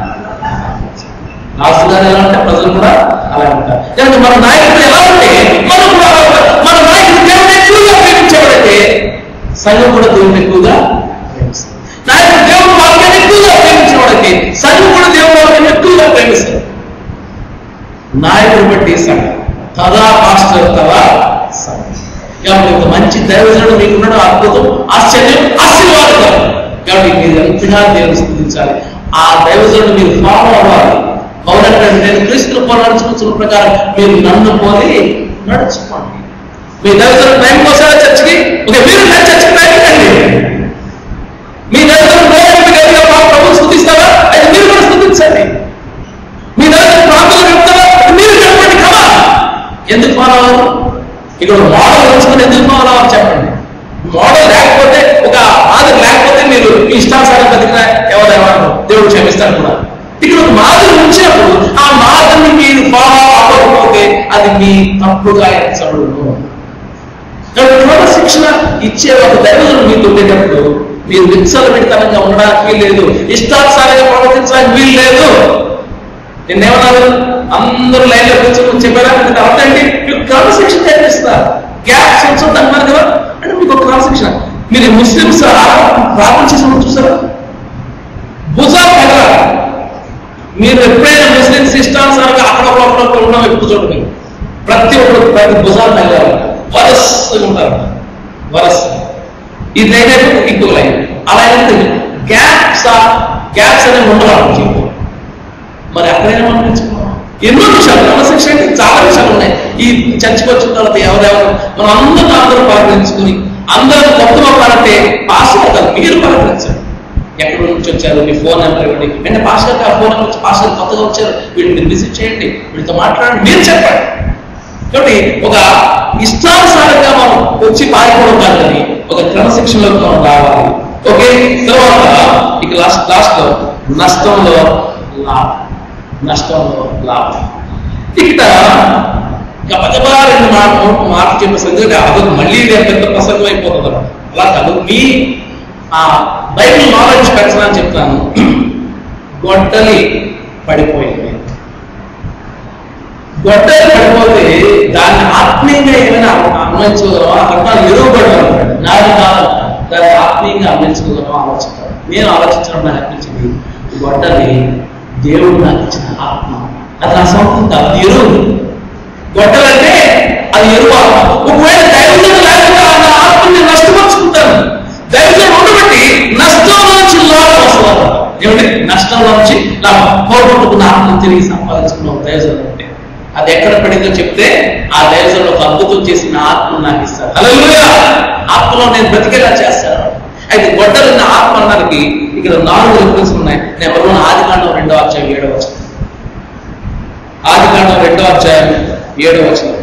రాజు గారు ఎలా ఉంటే ప్రజలు కూడా అలా ఉంటారు కనుక మన నాయకుడు ఎలా ఉంటే మనం కూడా అలా ఉంటాం. మన నాయకుడు దేవుడు ఎక్కువగా ప్రేమించేవాడైతే సంఘం కూడా దేవుడు ఎక్కువగా ప్రేమిస్తుంది నాయకుడు దేవుడు వాక్యాన్ని ఎక్కువగా ప్రేమించేవాడైతే సంఘం కూడా దేవుడు వాక్యాన్ని ఎక్కువగా ప్రేమిస్తారు నాయకుడు బట్టి సంఘం తదా పాస్టర్ తదా సంఘం కాబట్టి ఒక మంచి దైవజనుడు మీకు ఉండడం అద్భుతం ఆశ్చర్యం ఆశీర్వాదకరం కాబట్టి మీరు ఎంతగా దేవుని స్థుతించాలి ఆ దైవజనుడు మీరు ఫాలో అవ్వాలి అవునంటే నేను క్రీస్తులు పోలి నడుచుకుంటున్న ప్రకారం మీరు నన్ను పోలి నడుచుకోండి మీ దైవజనుడు టైం కోసారా చర్చికి ఓకే మీరు నా చర్చికి టైం రండి మీ దైవజనుడు నోరు గట్టిగా మా ప్రభువు స్థుతిస్తారా అయితే మీరు కూడా స్థుతించండి మీ దగ్గర ప్రాంతాలు చెప్తారా మీరు చెప్పండి కదా ఎందుకు ఫాలో అవ్వరు ఇక్కడ మోడల్ ఉంచుకుని ఎందుకు ఫాలో అవ్వాలి చెప్పండి మోడల్ లేకపోతే ఒక మాదిరి లేకపోతే మీరు మీ ఇష్టానుసారం బతికిన ఎవరెవరు దేవుడు క్షమిస్తాడు కూడా ఇక్కడ ఒక మాదిరి ఉంచినప్పుడు ఆ మాదిరిని మీరు ఫాలో అవ్వకపోతే అది మీ తప్పుగా ఎంచబడును కాబట్టి క్రమశిక్షణ ఇచ్చే ఒక దైవజనుడు మీకు ఉండేటప్పుడు మీరు విత్సల పెడతనంగా ఉండడానికి వీలు లేదు ఇష్టానుసారంగా ప్రవర్తించడానికి వీలు లేదు నిన్నేమన్నారు అందరూ లైన్ లో కూర్చొని చెప్పారా మీకు అర్థం ఏంటి మీకు క్రమశిక్షణ నేర్పిస్తారు గ్యాప్స్ ఉంచొద్దు అంటున్నారు కదా అంటే మీకు ఒక క్రమశిక్షణ మీరు ముస్లిమ్స్ ప్రార్థన చేసిన చూసారా భుజా పెగల మీరు ఎప్పుడైనా ముస్లిమ్స్ ఇష్టానుసారంగా అక్కడ ఒకటి ఉన్న వ్యక్తి చూడండి ప్రతి ఒక్కరు ప్రతి భుజాలు తగ్గాలి వరసగా ఉంటారు వరస ఈ లైన్ అయితే ఇంకో లైన్ అలా అయితే గ్యాప్స్ గ్యాప్స్ అనేవి ఉండవాలి మరి అక్కడైనా మనం నేర్చుకున్నాం ఎన్నో విషయాలు క్రమశిక్షణ అంటే చాలా విషయాలు ఉన్నాయి ఈ చర్చకు వచ్చిన తర్వాత ఎవరెవరు మనం అందరూ అందరూ పలకరించుకుని అందరూ కొత్తగా పడితే పాస్ అవుతారు మీరు పలకరించండి ఎక్కడి నుంచి వచ్చారు మీ ఫోన్ నెంబర్ ఇవ్వండి వెంటనే పాస్ గారు ఆ ఫోన్ నెంబర్ వచ్చి పాస్ గారు కొత్తగా వచ్చారు వీటిని మీరు విజిట్ చేయండి వీటితో మాట్లాడండి మీరు చెప్పండి కాబట్టి ఒక ఇష్టానుసారంగా మనం వచ్చి పారిపోవడం కాదు కానీ ఒక క్రమశిక్షణలోకి మనం రావాలి ఓకే తర్వాత ఇక లాస్ట్ లాస్ట్ లో నష్టంలో లాభం నష్టంలో లాభం ఇక్కడ గబగబా రెండు మాట మాట చెప్పేసి ఎందుకంటే అదొక మళ్ళీ ఇది పెద్ద ప్రసంగం అయిపోతుంది అన్నమాట. అలా కాదు మీ ఆ బైబిల్ నాలెడ్జ్ పెంచడానికి చెప్తాను గొడ్డలి పడిపోయింది గొడ్డలి పడిపోతే దాన్ని ఆత్మీయంగా ఏమైనా అన్వయించగలమా అక్కడ ఎరువు పడ్డాను నాది కాదు దాన్ని ఆత్మీయంగా అన్వయించగలమా ఆలోచిస్తాను నేను ఆలోచించడం నాకు అనిపించింది గొడ్డలి దేవుడు నాకు ఇచ్చిన ఆత్మ అది నా సొంతం కాదు అది ఎరువు గొడ్డలంటే అది ఎరువు ఆత్మ ఒకవేళ దైవజనం లేకుండా నా ఆత్మని నష్టపరుచుకుంటాను దైవజనం ఉండబట్టి నష్టం నుంచి లాభం వస్తుంది ఏమంటే నష్టం నుంచి లాభం పోగొట్టుకున్న ఆత్మను తిరిగి సంపాదించుకున్నాం దైవజనం అంటే అది ఎక్కడ పడిందో చెప్తే ఆ దైవజనంలో ఒక అద్భుతం చేసిన ఆత్మ నాకు ఇస్తారు హల్లెలూయా ఆత్మలో నేను బ్రతికేలా చేస్తాను అయితే గొడ్డలున్న ఆత్మ అన్నదానికి ఇక్కడ నాలుగు రిఫరెన్స్ ఉన్నాయి నెంబర్ వన్ ఆది కాండం రెండో అధ్యాయం ఏడవ వచనం ఆది కాండం రెండో అధ్యాయం ఏడవ వచనం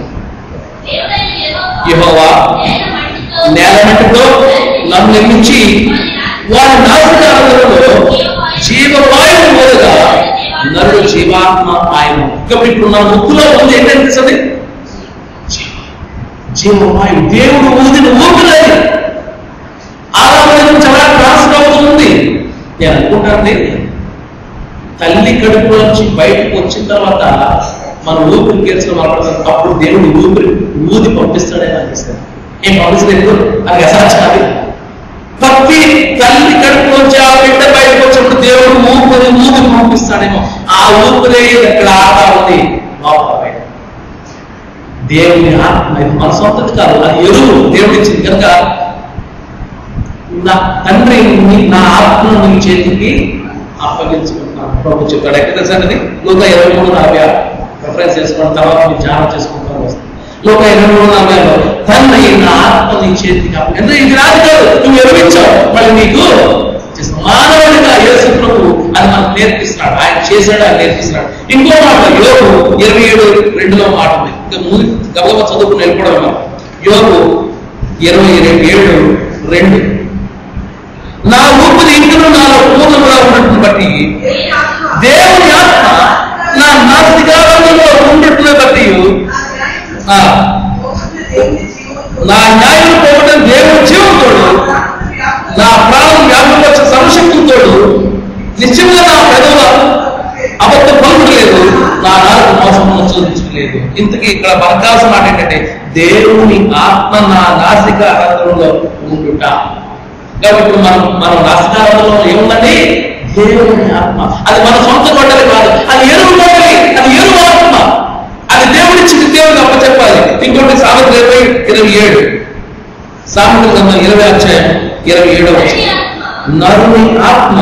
యెహోవా నేల మట్టితో నన్ను నిర్మించి వారి నాశకాలలో జీవవాయువు మొదలుగా నరుడు జీవాత్మ ఆయన కాబట్టి ఇప్పుడు నా ముక్కులో ఉంది ఏంటనిపిస్తుంది జీవవాయువు దేవుడు ఊదిన ఊపిరి ఆరాధన నుంచి అలా ట్రాన్స్ఫర్ అవుతుంది నేను అనుకుంటాను తల్లి కడుపు నుంచి బయటకు వచ్చిన తర్వాత మన ఊపిరి కేసులో మాట్లాడతాం అప్పుడు దేవుడు ఊపిరి ఊది పంపిస్తాడని అనిపిస్తుంది ఏం పంపిస్తలేదు అది అసాధ్యం ప్రతి తల్లి కడుపు నుంచి ఆ బిడ్డ బయటకు వచ్చినప్పుడు దేవుడు ఊపిరి ఊది పంపిస్తాడేమో ఆ ఊపిరి ఎక్కడ ఆడతా ఉంది లోపల బయట దేవుని ఆత్మ ఇది మన సొంతది కాదు అది ఎరువు దేవుడు ఇచ్చింది కనుక నా తండ్రి నీ- నా ఆత్మను నీ చేతికి అప్పగించుకుంటున్నాను ప్రభు చెప్తాడు ఎక్కడ తెలుసండి లోక ఇరవై మూడు నలభై ఆరు రెఫరెన్స్ చేసుకున్న తర్వాత మీరు ధ్యానం చేసుకుంటారు వస్తుంది లోక ఇరవై మూడు నలభై ఆరు తండ్రి నా ఆత్మ నీ చేతికి అప్ప ఎందుకు ఇది రాదు కాదు నువ్వు ఎరువించావు మళ్ళీ నీకు చేస్తావు. మానవుడిగా యేసు ప్రభు అది మనకు నేర్పిస్తున్నాడు ఆయన చేశాడు ఆయన నేర్పిస్తున్నాడు ఇంకో మాట యోగు ఇరవై ఏడు రెండులో మాట ఉంది ఇంకా ముందు గబగబా చదువుకుని వెళ్ళిపోవడం యోగు ఇరవై రెండు ఏడు రెండు నా ఊపిరి ఇంకను నాలో పూర్ణంగా ఉన్నట్టును బట్టి దేవుని ఆత్మ నా నాస్తికారంలో ఉన్నట్టును బట్టి ఆ, నా న్యాయం పోవడం దేవుని జీవంతోడు నా ప్రాణం వ్యాపించే సంశక్తితోడు నిశ్చయంగా నా పెదవుల అబద్ధ పలుకులేదు నా నాలుగు మోసమును చూపించలేదు ఇంతకీ ఇక్కడ బతకాల్సిన మాట ఏంటంటే దేవుని ఆత్మ నా నాసిక రంధ్రంలో ఉండుట కాబట్టి ఇప్పుడు మనం మనం నాసికారంలో ఏముందండి దేవుని ఆత్మ అది మన సొంత గొడ్డలి కాదు అది ఎరువు గొడ్డలి అది ఎరువు ఆత్మ అది దేవుడిచ్చింది దేవుడికి అప్పచెప్పాలి ఇంకోటి సామెత ఇరవై ఇరవై ఏడు సామెత గ్రంథం ఇరవై అధ్యాయం ఇరవై ఏడవ నరుని ఆత్మ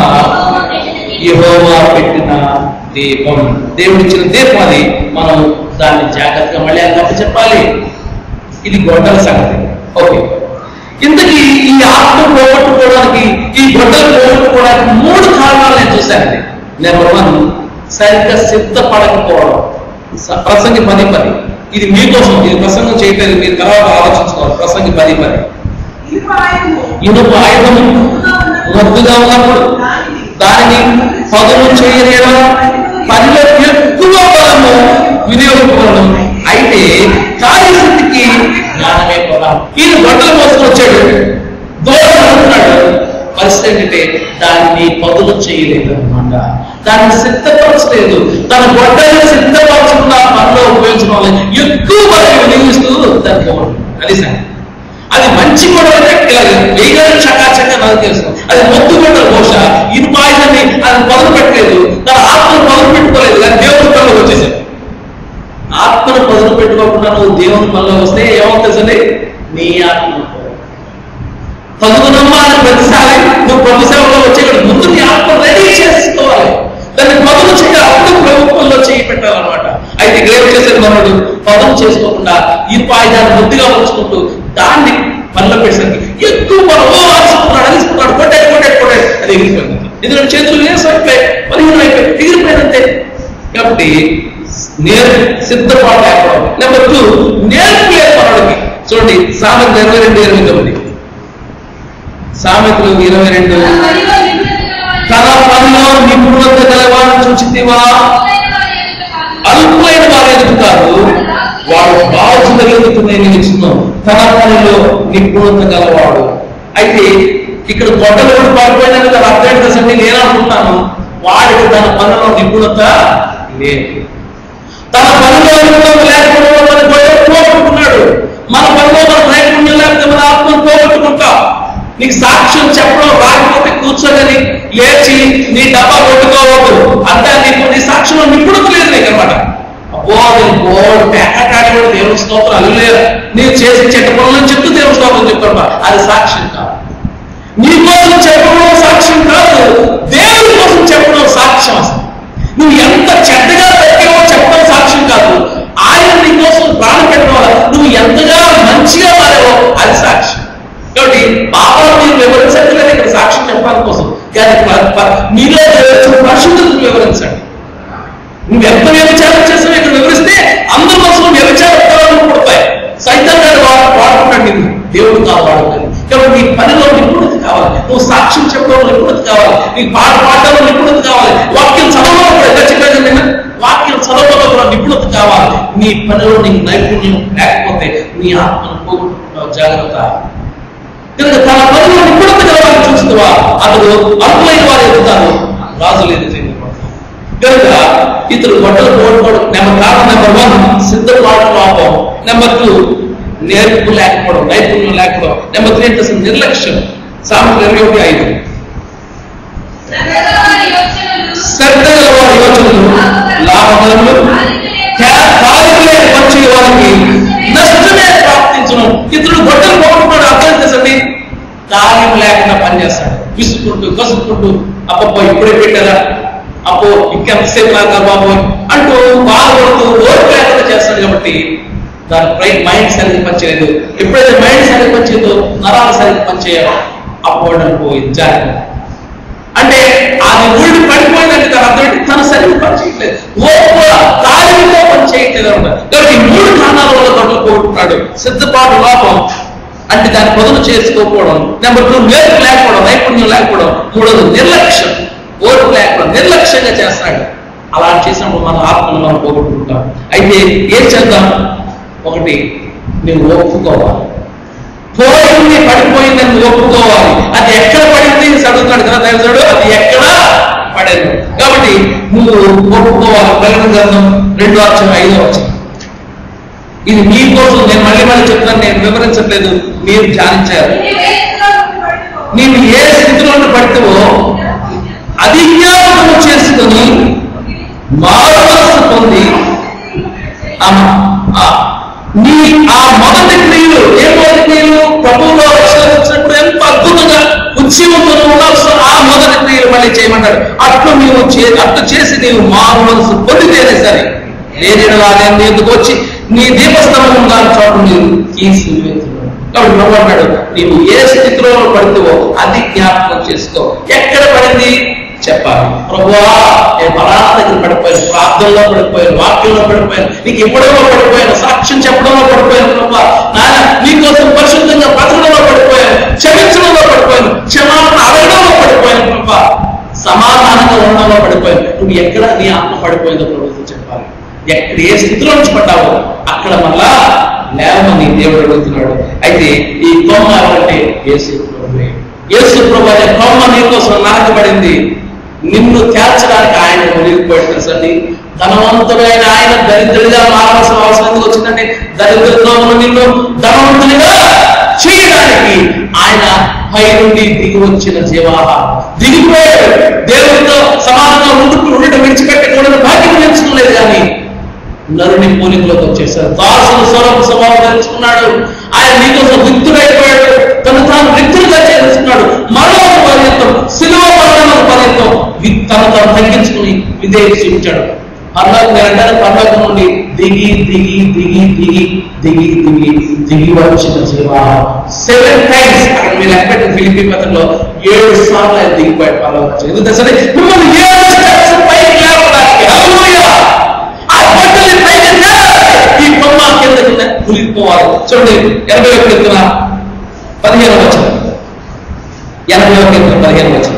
యెహోవా పెట్టిన దీపం దేవుడిచ్చిన దీపం అది మనం దాన్ని జాగ్రత్తగా మళ్ళీ అది చెప్పాలి ఇది గొడ్డల సంగతి ఓకే ఇంతకీ ఈ ఆత్మ పోగొట్టుకోవడానికి ఈ గొడ్డలు పోగొట్టుకోవడానికి మూడు కారణాలు నేను చూశానండి నెంబర్ వన్ సరిగ్గా సిద్ధపడకపోవడం స- ప్రసంగి పది పది ఇది మీకోసం ఇది ప్రసంగం చేయట్లేదు మీరు తర్వాత ఆలోచించుకోవాలి ప్రసంగి పది పది ఇనుప ఆయుధము మొద్దుగా ఉన్నప్పుడు దానిని పదులు చేయలేదా పనిలో ఎక్కువ బలము వినియోగించడం అయితే కార్యశక్తికి జ్ఞానమే ప్రధానం ఈయన గొడ్డలు మోసుకొని వచ్చాడు దూరం అనుకున్నాడు పరిస్థితి ఏంటంటే దాన్ని పదులు చేయలేదు అనమాట దాన్ని సిద్ధపరచలేదు తన గొడ్డలను సిద్ధపరచుకున్న పనిలో ఉపయోగించడం వల్ల ఎక్కువ బలం వినియోగిస్తూ దాన్ని పోవడం అది సంగతి. అది మంచి గొడవ అంటే ఇలా వేయగల చకాచక నాకు తెలుసు అది మొద్దు గొడవ బహుశా ఇనుపాయుధాన్ని అది పదులు పెట్టలేదు తన ఆత్మను పదులు పెట్టుకోలేదు కానీ దేవుని పనిలో వచ్చేసాడు ఆత్మను పదులు పెట్టుకోకుండా నువ్వు దేవుని పనిలో వస్తే ఏమవుతుందండి నీ ఆత్మ పదుగునమ్మా అని ప్రతిసారి నువ్వు ప్రభు సేవలో వచ్చేవాడు ముందు నీ ఆత్మ రెడీ చేసుకోవాలి దాన్ని పదులు చేయ అప్పుడు ప్రభుత్వంలో చేయి పెట్టాలన్నమాట అయితే ఇక్కడ ఏం చేసేది మనడు పదులు చేసుకోకుండా ఈ పాయుధాన్ని ముద్దుగా ఉంచుకుంటూ దాన్ని పనిలో పెట్టేసరికి ఎక్కువ మనం ఓ అరుచుకున్నాడు అరుచుకున్నాడు కొట్టాడు కొట్టాడు కొట్టాడు అది ఎగిరిపోయింది ఎందుకంటే చేతులు ఏ అయిపోయాయి పదిహేను అయిపోయాయి ఎగిరిపోయినంతే కాబట్టి నేర్ సిద్ధపాటు లేకపోవడం నెంబర్ టూ నేర్పు లేదు మనడికి చూడండి సామెత ఇరవై రెండు ఇరవై తొమ్మిది సామెతలు ఇరవై రెండు తన పనిలో నిపుణత గలవాడిని చూచితివా అల్పులైన వారు ఎదుగుతారు వాడు బాధ్యత ఎదుగుతుంది నిలుచున్నాం తన పనిలో నిపుణత గలవాడు అయితే ఇక్కడ గొడ్డలు కూడా పడిపోయినాక తన అర్థం కసండి నేను అనుకుంటాను వాడికి తన పనిలో నిపుణత లేదు తన పనిలో నిపుణత లేకపోవడం వల్ల మన గొడ్డలు పోగొట్టుకున్నాడు మన పనిలో మన నైపుణ్యం లేకపోతే మన ఆత్మను పోగొట్టుకుంటాం నీకు సాక్ష్యం చెప్పడం రాకపోతే కూర్చోగని లేచి నీ డబ్బా కొట్టుకోవద్దు అంటే నీకు నీ సాక్ష్యంలో నిపుణత లేదు నీకు అనమాట అబ్బో నేను బోర్డు పేకాటాడి కూడా దేవుని స్తోత్రాలు లేదు నేను చేసి చెడ్డ పనులను చెప్తూ దేవుని స్తోత్రం చెప్తాను అది సాక్ష్యం కాదు నీ కోసం చెప్పడం సాక్ష్యం కాదు దేవుని కోసం చెప్పడం సాక్ష్యం అసలు నువ్వు ఎంత చెడ్డగా పెట్టావో చెప్పడం సాక్ష్యం కాదు ఆయన నీ కోసం ప్రాణం పెట్టడం వల్ల నువ్వు ఎంతగా మంచిగా మారావో అది సాక్ష్యం కాబట్టి పాపాలు మీరు వివరించట్లేదు ఇక్కడ సాక్ష్యం చెప్పడం కోసం కానీ ప- ప- మీలో జరుగుతున్న పరిశుద్ధతను వివరించండి నువ్వు ఎంత వ్యభిచారం చేసావు ఇక్కడ వివరిస్తే అందరి మనసులో వ్యభిచార ఉత్తరాలు పుడతాయి సైతం గారు వాడు వాడుకుంటాడు నిన్ను దేవుడు కాదు వాడుతుంది కాబట్టి నీ పనిలో నిపుణత కావాలి నువ్వు సాక్ష్యం చెప్పడంలో నిపుణత కావాలి నీకు పాట పాడడంలో నిపుణత కావాలి వాక్యం చదవడంలో కూడా ఎంత చెప్పాను నేను వాక్యం చదవడంలో కూడా నిపుణత కావాలి నీ పనిలో నీకు నైపుణ్యం లేకపోతే నీ ఆత్మను పోగొట్టుకుంటావు జాగ్రత్త కనుక తన పనిలో నిపుణత గలవారిని చూస్తావా అతడు అల్పులైన వారు ఎదుగుతారు రాజులు ఎదుగుతారు కనుక ఇతడు గొడ్డలు పోగొట్టుకోవడం నెంబర్ కారణం నెంబర్ వన్ సిద్ధపాటు లోపం నెంబర్ టూ నేర్పు లేకపోవడం నైపుణ్యం లేకపోవడం నెంబర్ త్రీ అంటే అసలు నిర్లక్ష్యం సామెతలు ఇరవై ఒకటి ఐదు శ్రద్ధ గల వారి యోచనలు లాభకరములు కాలికలే వచ్చే వారికి నష్టమే ప్రాప్తించను ఇతడు గొడ్డలు పోగొట్టుకోవడం అర్థం చేసండి కార్యం లేకుండా పనిచేస్తాడు విసుకుంటూ కసుకుంటూ అబ్బబ్బో ఇప్పుడే పెట్టారా అబ్బో ఇంకెంతసేపు లాగా బాబు అంటూ బాధపడుతూ ఓర్పు లేకుండా చేస్తాడు కాబట్టి దాని బ్రెయిన్ మైండ్ సరిగ్గా పనిచేయలేదు ఎప్పుడైతే మైండ్ సరిగ్గా పనిచేయదో నరాలు సరిగ్గా పనిచేయాలి అప్పుడు పోయింది జాగ్రత్త అంటే అది ఊళ్ళి పడిపోయిందంటే దాని అర్థం ఏంటి? తన శరీరం పని చేయట్లేదు ఓర్పు కార్యంతో పని చేయట్లేదు అనమాట కాబట్టి ఈ మూడు కారణాల వల్ల గొడవలు పోగొట్టుకున్నాడు సిద్ధపాటు లోపం అంటే దాన్ని పొదుపు చేసుకోకపోవడం నెంబర్ టూ నేర్పు లేకపోవడం నైపుణ్యం లేకపోవడం మూడోది నిర్లక్ష్యం ఓర్పు లేకపోవడం నిర్లక్ష్యంగా చేస్తాడు అలా చేసినప్పుడు మన ఆత్మను మనం పోగొట్టుకుంటాం అయితే ఏం చేద్దాం ఒకటి నువ్వు ఒప్పుకోవాలి పోయింది పడిపోయిందని నువ్వు ఒప్పుకోవాలి అది ఎక్కడ పడింది అని చదువుతున్నాడు కదా తెలుసాడు అది ఎక్కడ పడింది కాబట్టి నువ్వు ఒప్పుకోవాలి ప్రకటన గ్రంథం రెండో అక్షరం ఐదో అక్షరం ఇది మీకోసం నేను మళ్ళీ మళ్ళీ చెప్తాను నేను వివరించట్లేదు మీరు ధ్యానించారు నీవు ఏ స్థితిలో పడితేవో అధిజ్ఞానము చేసుకుని మానవస్సు పొంది ఆమా, ఆ, నీ ఆ మొదటి క్రియలు ఏ మొదటి క్రియలు ప్రభువులో రక్షణ వచ్చినప్పుడు ఎంత అద్భుతంగా ఉద్యమంతో ఉండాల్సిన ఆ మొదటి క్రియలు మళ్ళీ చేయమంటాడు అట్లు నీవు చే అట్లు చేసి నీవు మారు మనసు పొందితేనే సరే నేను నేను ఎందుకు వచ్చి నీ దీపస్తంభం దాని చోట నీవు తీసివేస్తున్నావు కాబట్టి ప్రభు అన్నాడు నీవు ఏ స్థితిలో పడితేవో అది జ్ఞాపకం చేసుకో ఎక్కడ పడింది చెప్పాలి ప్రభువా నేను పరాణ దగ్గర పడిపోయాను ప్రార్థనలో పడిపోయాను వాక్యంలో పడిపోయాను నీకు ఇవ్వడంలో పడిపోయాను సాక్ష్యం చెప్పడంలో పడిపోయాను ప్రభా నాయన నీకోసం పరిశుద్ధంగా బ్రతకడంలో పడిపోయాను క్షమించడంలో పడిపోయాను క్షమాపణ అడగడంలో పడిపోయాను ప్రభా సమాధానంగా ఉండడంలో పడిపోయాను నువ్వు ఎక్కడ నీ ఆత్మ పడిపోయిందో ప్రభుత్వం చెప్పాలి ఎక్కడ ఏ స్థితిలో నుంచి పడ్డావో అక్కడ మళ్ళా లేవమని దేవుడు అడుగుతున్నాడు అయితే ఈ కొమ్మ ఎవరంటే యేసు ప్రభువే యేసు ప్రభు అనే కొమ్మ నీకోసం నాటబడింది నిన్ను తేల్చడానికి ఆయన మునిగిపోయాడు తెలుసండి ధనవంతుడైన ఆయన దరిద్రుడిగా మారవలసిన అవసరం ఎందుకు వచ్చిందండి దరిద్రుడిగా ఉన్న నిన్ను ధనవంతుడిగా చేయడానికి ఆయన పై నుండి దిగి వచ్చిన జీవాహారం దిగిపోయాడు దేవుడితో సమానంగా ఉండుకు ఉండటం విడిచిపెట్టకూడదు భాగ్యం ఎంచుకోలేదు కానీ నరుని పోలికలోకి వచ్చేసాడు దాసులు స్వరూప స్వభావం ధరించుకున్నాడు ఆయన నీకోసం రిక్తుడైపోయాడు తను తాను రిక్తుడుగా చేసుకున్నాడు మరణం పర్యంతం శిలువ మరణం పర్యంతం వి- తను తాను తగ్గించుకుని విధేయత చూపించాడు పర్లోకం వెంటనే పర్లోకం నుండి దిగి దిగి దిగి దిగి దిగి దిగి దిగి వచ్చిన జీవ సెవెన్ టైమ్స్ అక్కడ మీరు ఎక్కడ ఫిలిపి పత్రంలో ఏడు సార్లు ఆయన దిగిపోయాడు పర్లోకం ఎందుకు తెలుసండి మిమ్మల్ని ఏడు స్టెప్స్ పైకి లేపడానికి హల్లెలూయా ఆ బట్టల్ని పైకి లేపాలి. ఈ కొమ్మ కింద కింద కులిపోవాలి చూడండి ఎనభై ఒకటి ఎత్తున పదిహేను వచ్చిన ఎనభై ఒకటి పదిహేను వచ్చింది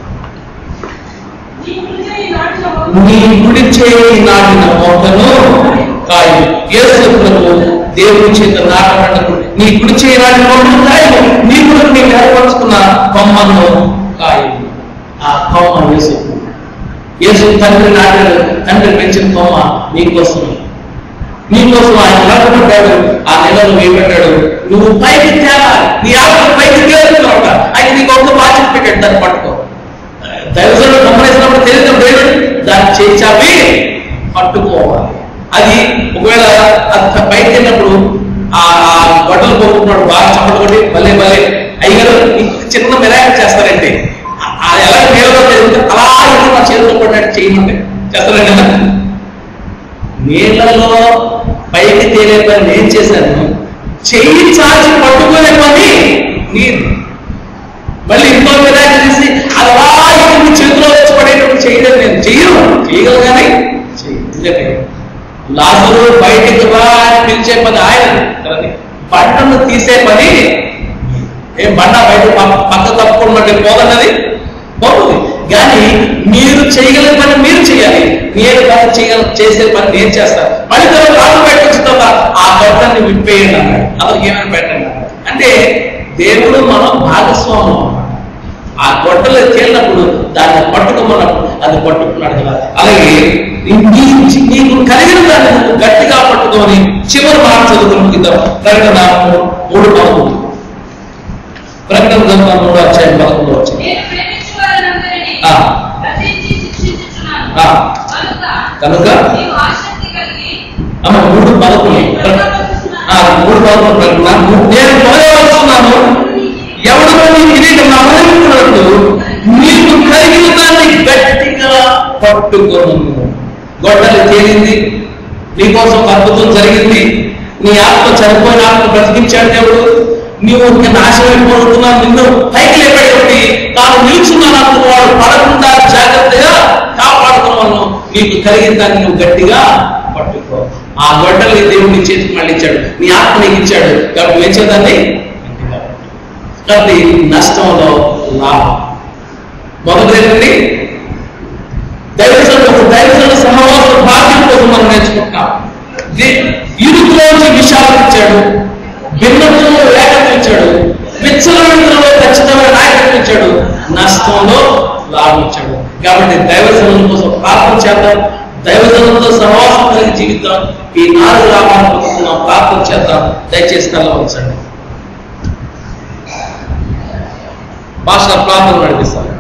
నీ గురించే ఈ నాటిన నీ కుడి చేయి నాటిన మొక్కను కాయు యేసు ప్రభు దేవుని చేత నాటబడ్డకు నీ కుడి చేయి నాటిన మొక్కను కాయు నీ కొరకు నీకు ఏర్పరచుకున్న కొమ్మను కాయు ఆ కొమ్మ యేసు యేసు తండ్రి నాటాడు తండ్రి పెంచిన కొమ్మ నీకోసమే నీకోసం ఆయన నడపడ్డాడు ఆ నెలలో వేయబడ్డాడు నువ్వు పైకి తేవాలి నీ ఆత్మ పైకి తేలుతున్నావు ఆయన నీకు ఒక బాధ్యత పెట్టాడు దాన్ని పట్టుకో దైవజనుడు గమనించినప్పుడు తెలిసినప్పుడు ఏంటి? దాన్ని చేచావి పట్టుకోవాలి అది ఒకవేళ అది పైకి వెళ్ళినప్పుడు ఆ ఆ గొడ్డలు కొనుక్కున్నాడు బాగా చప్పటి కొట్టి భలే భలే అయ్యగారు ఇంకొక చిన్న మిరాయి చేస్తారంటే ఆ- ఆ ఎలా నేలలో తెలిస్తే అలా ఇప్పుడు నా చేతిలో పడినట్టు చేయమంటే చేస్తారండి కదా నీళ్ళలో పైకి తేలే పని నేను చేశాను చెయ్యి చాచి పట్టుకునే పని నేను మళ్ళీ ఇంకో విరాజు తీసి అలా ఇప్పుడు చేతిలో వచ్చి పడేటప్పుడు చేయలేదు నేను చెయ్యను చేయగలను కానీ చెయ్యలేను లాజరు బయటికి రా అని పిలిచే పని ఆయన కానీ బండను తీసే పని ఏం బండ బయట పక్క పక్క తప్పుకోమంటే పోదన్నది పోతుంది కానీ మీరు చేయగల పని మీరు చేయాలి నేను పని చేయగల చేసే పని నేను చేస్తాను మళ్ళీ తర్వాత రాజు బయట వచ్చిన తర్వాత ఆ గొడ్డని విప్పేయండి అన్నాడు అతనికి ఏమైనా పెట్టండి అన్నాడు అంటే దేవుడు మనం భాగస్వాములు అన్నమాట. ఆ గొడ్డలు తేలినప్పుడు దాన్ని పట్టుకోమన్నప్పుడు అది పట్టుకున్నాడు కదా అలాగే నీ- నీ- నీకు కలిగిన దాన్ని నువ్వు గట్టిగా పట్టుకొని చివరి మాట చదువుకుంటుందాం ప్రకటన మూడు పదకొండు ప్రకటన గ్రంథం మూడు అధ్యాయం పదకొండు వచ్చింది నేను ప్రేమించు వారందరినీ ఆ. రక్షించి శిక్షించుచున్నాను ఆ. కనుక కనుక నీవు ఆసక్తి కలిగి అమ్మ మూడు పదకొండు ప్ర- ఆ, మూడు పదకొండు ప్రకటన నేను పోయవస్తున్నాను ఎవడు నీ కిరీటం అమలుకున్నట్టు నీకు కలిగిన దాన్ని గట్టిగా పట్టుకోను గొడ్డలు తేలింది నీకోసం ఒక అద్భుతం జరిగింది నీ ఆత్మ చనిపోయిన ఆత్మ బ్రతికించాడు దేవుడు నీవు ఒక నాశనమైపోతున్నావు నిన్ను పైకి లేపేటువంటి తాను నిల్చున్నాను అనుకున్నవాడు పడకుండా జాగ్రత్తగా కాపాడుకున్నాను నీకు కలిగిన దాన్ని నువ్వు గట్టిగా పట్టుకో ఆ గొడ్డల్ని దేవుడు నీ చేతికి మళ్ళీ ఇచ్చాడు నీ ఆత్మ నీకు ఇచ్చాడు కాబట్టి నువ్వు ఏం చేద్దాన్ని గట్టిగా పట్టుకో. కాబట్టి నష్టంలో లాభం మొదటి ఏంటండి దైవజనుడు ఒక దైవజనుడు సహవాస భాగ్యం కోసం మనం నేర్చుకుంటాం ది- ఇరుకులోంచి విషయాలు ఇచ్చాడు భిన్నత్వంలో ఏకత్వం ఇచ్చాడు విచ్చలవిడిలో ఖచ్చితమైన నాయకత్వం ఇచ్చాడు నష్టంలో లాభం ఇచ్చాడు కాబట్టి దైవజనుల కోసం ప్రార్థన చేద్దాం దైవజనులతో సహవాసం కలిగి జీవిద్దాం ఈ నాలుగు లాభాలను పొందుతున్నాం ప్రార్థన చేద్దాం దయచేసి కళ్ళ ఉంచండి భాష ప్రార్థన నడిపిస్తాం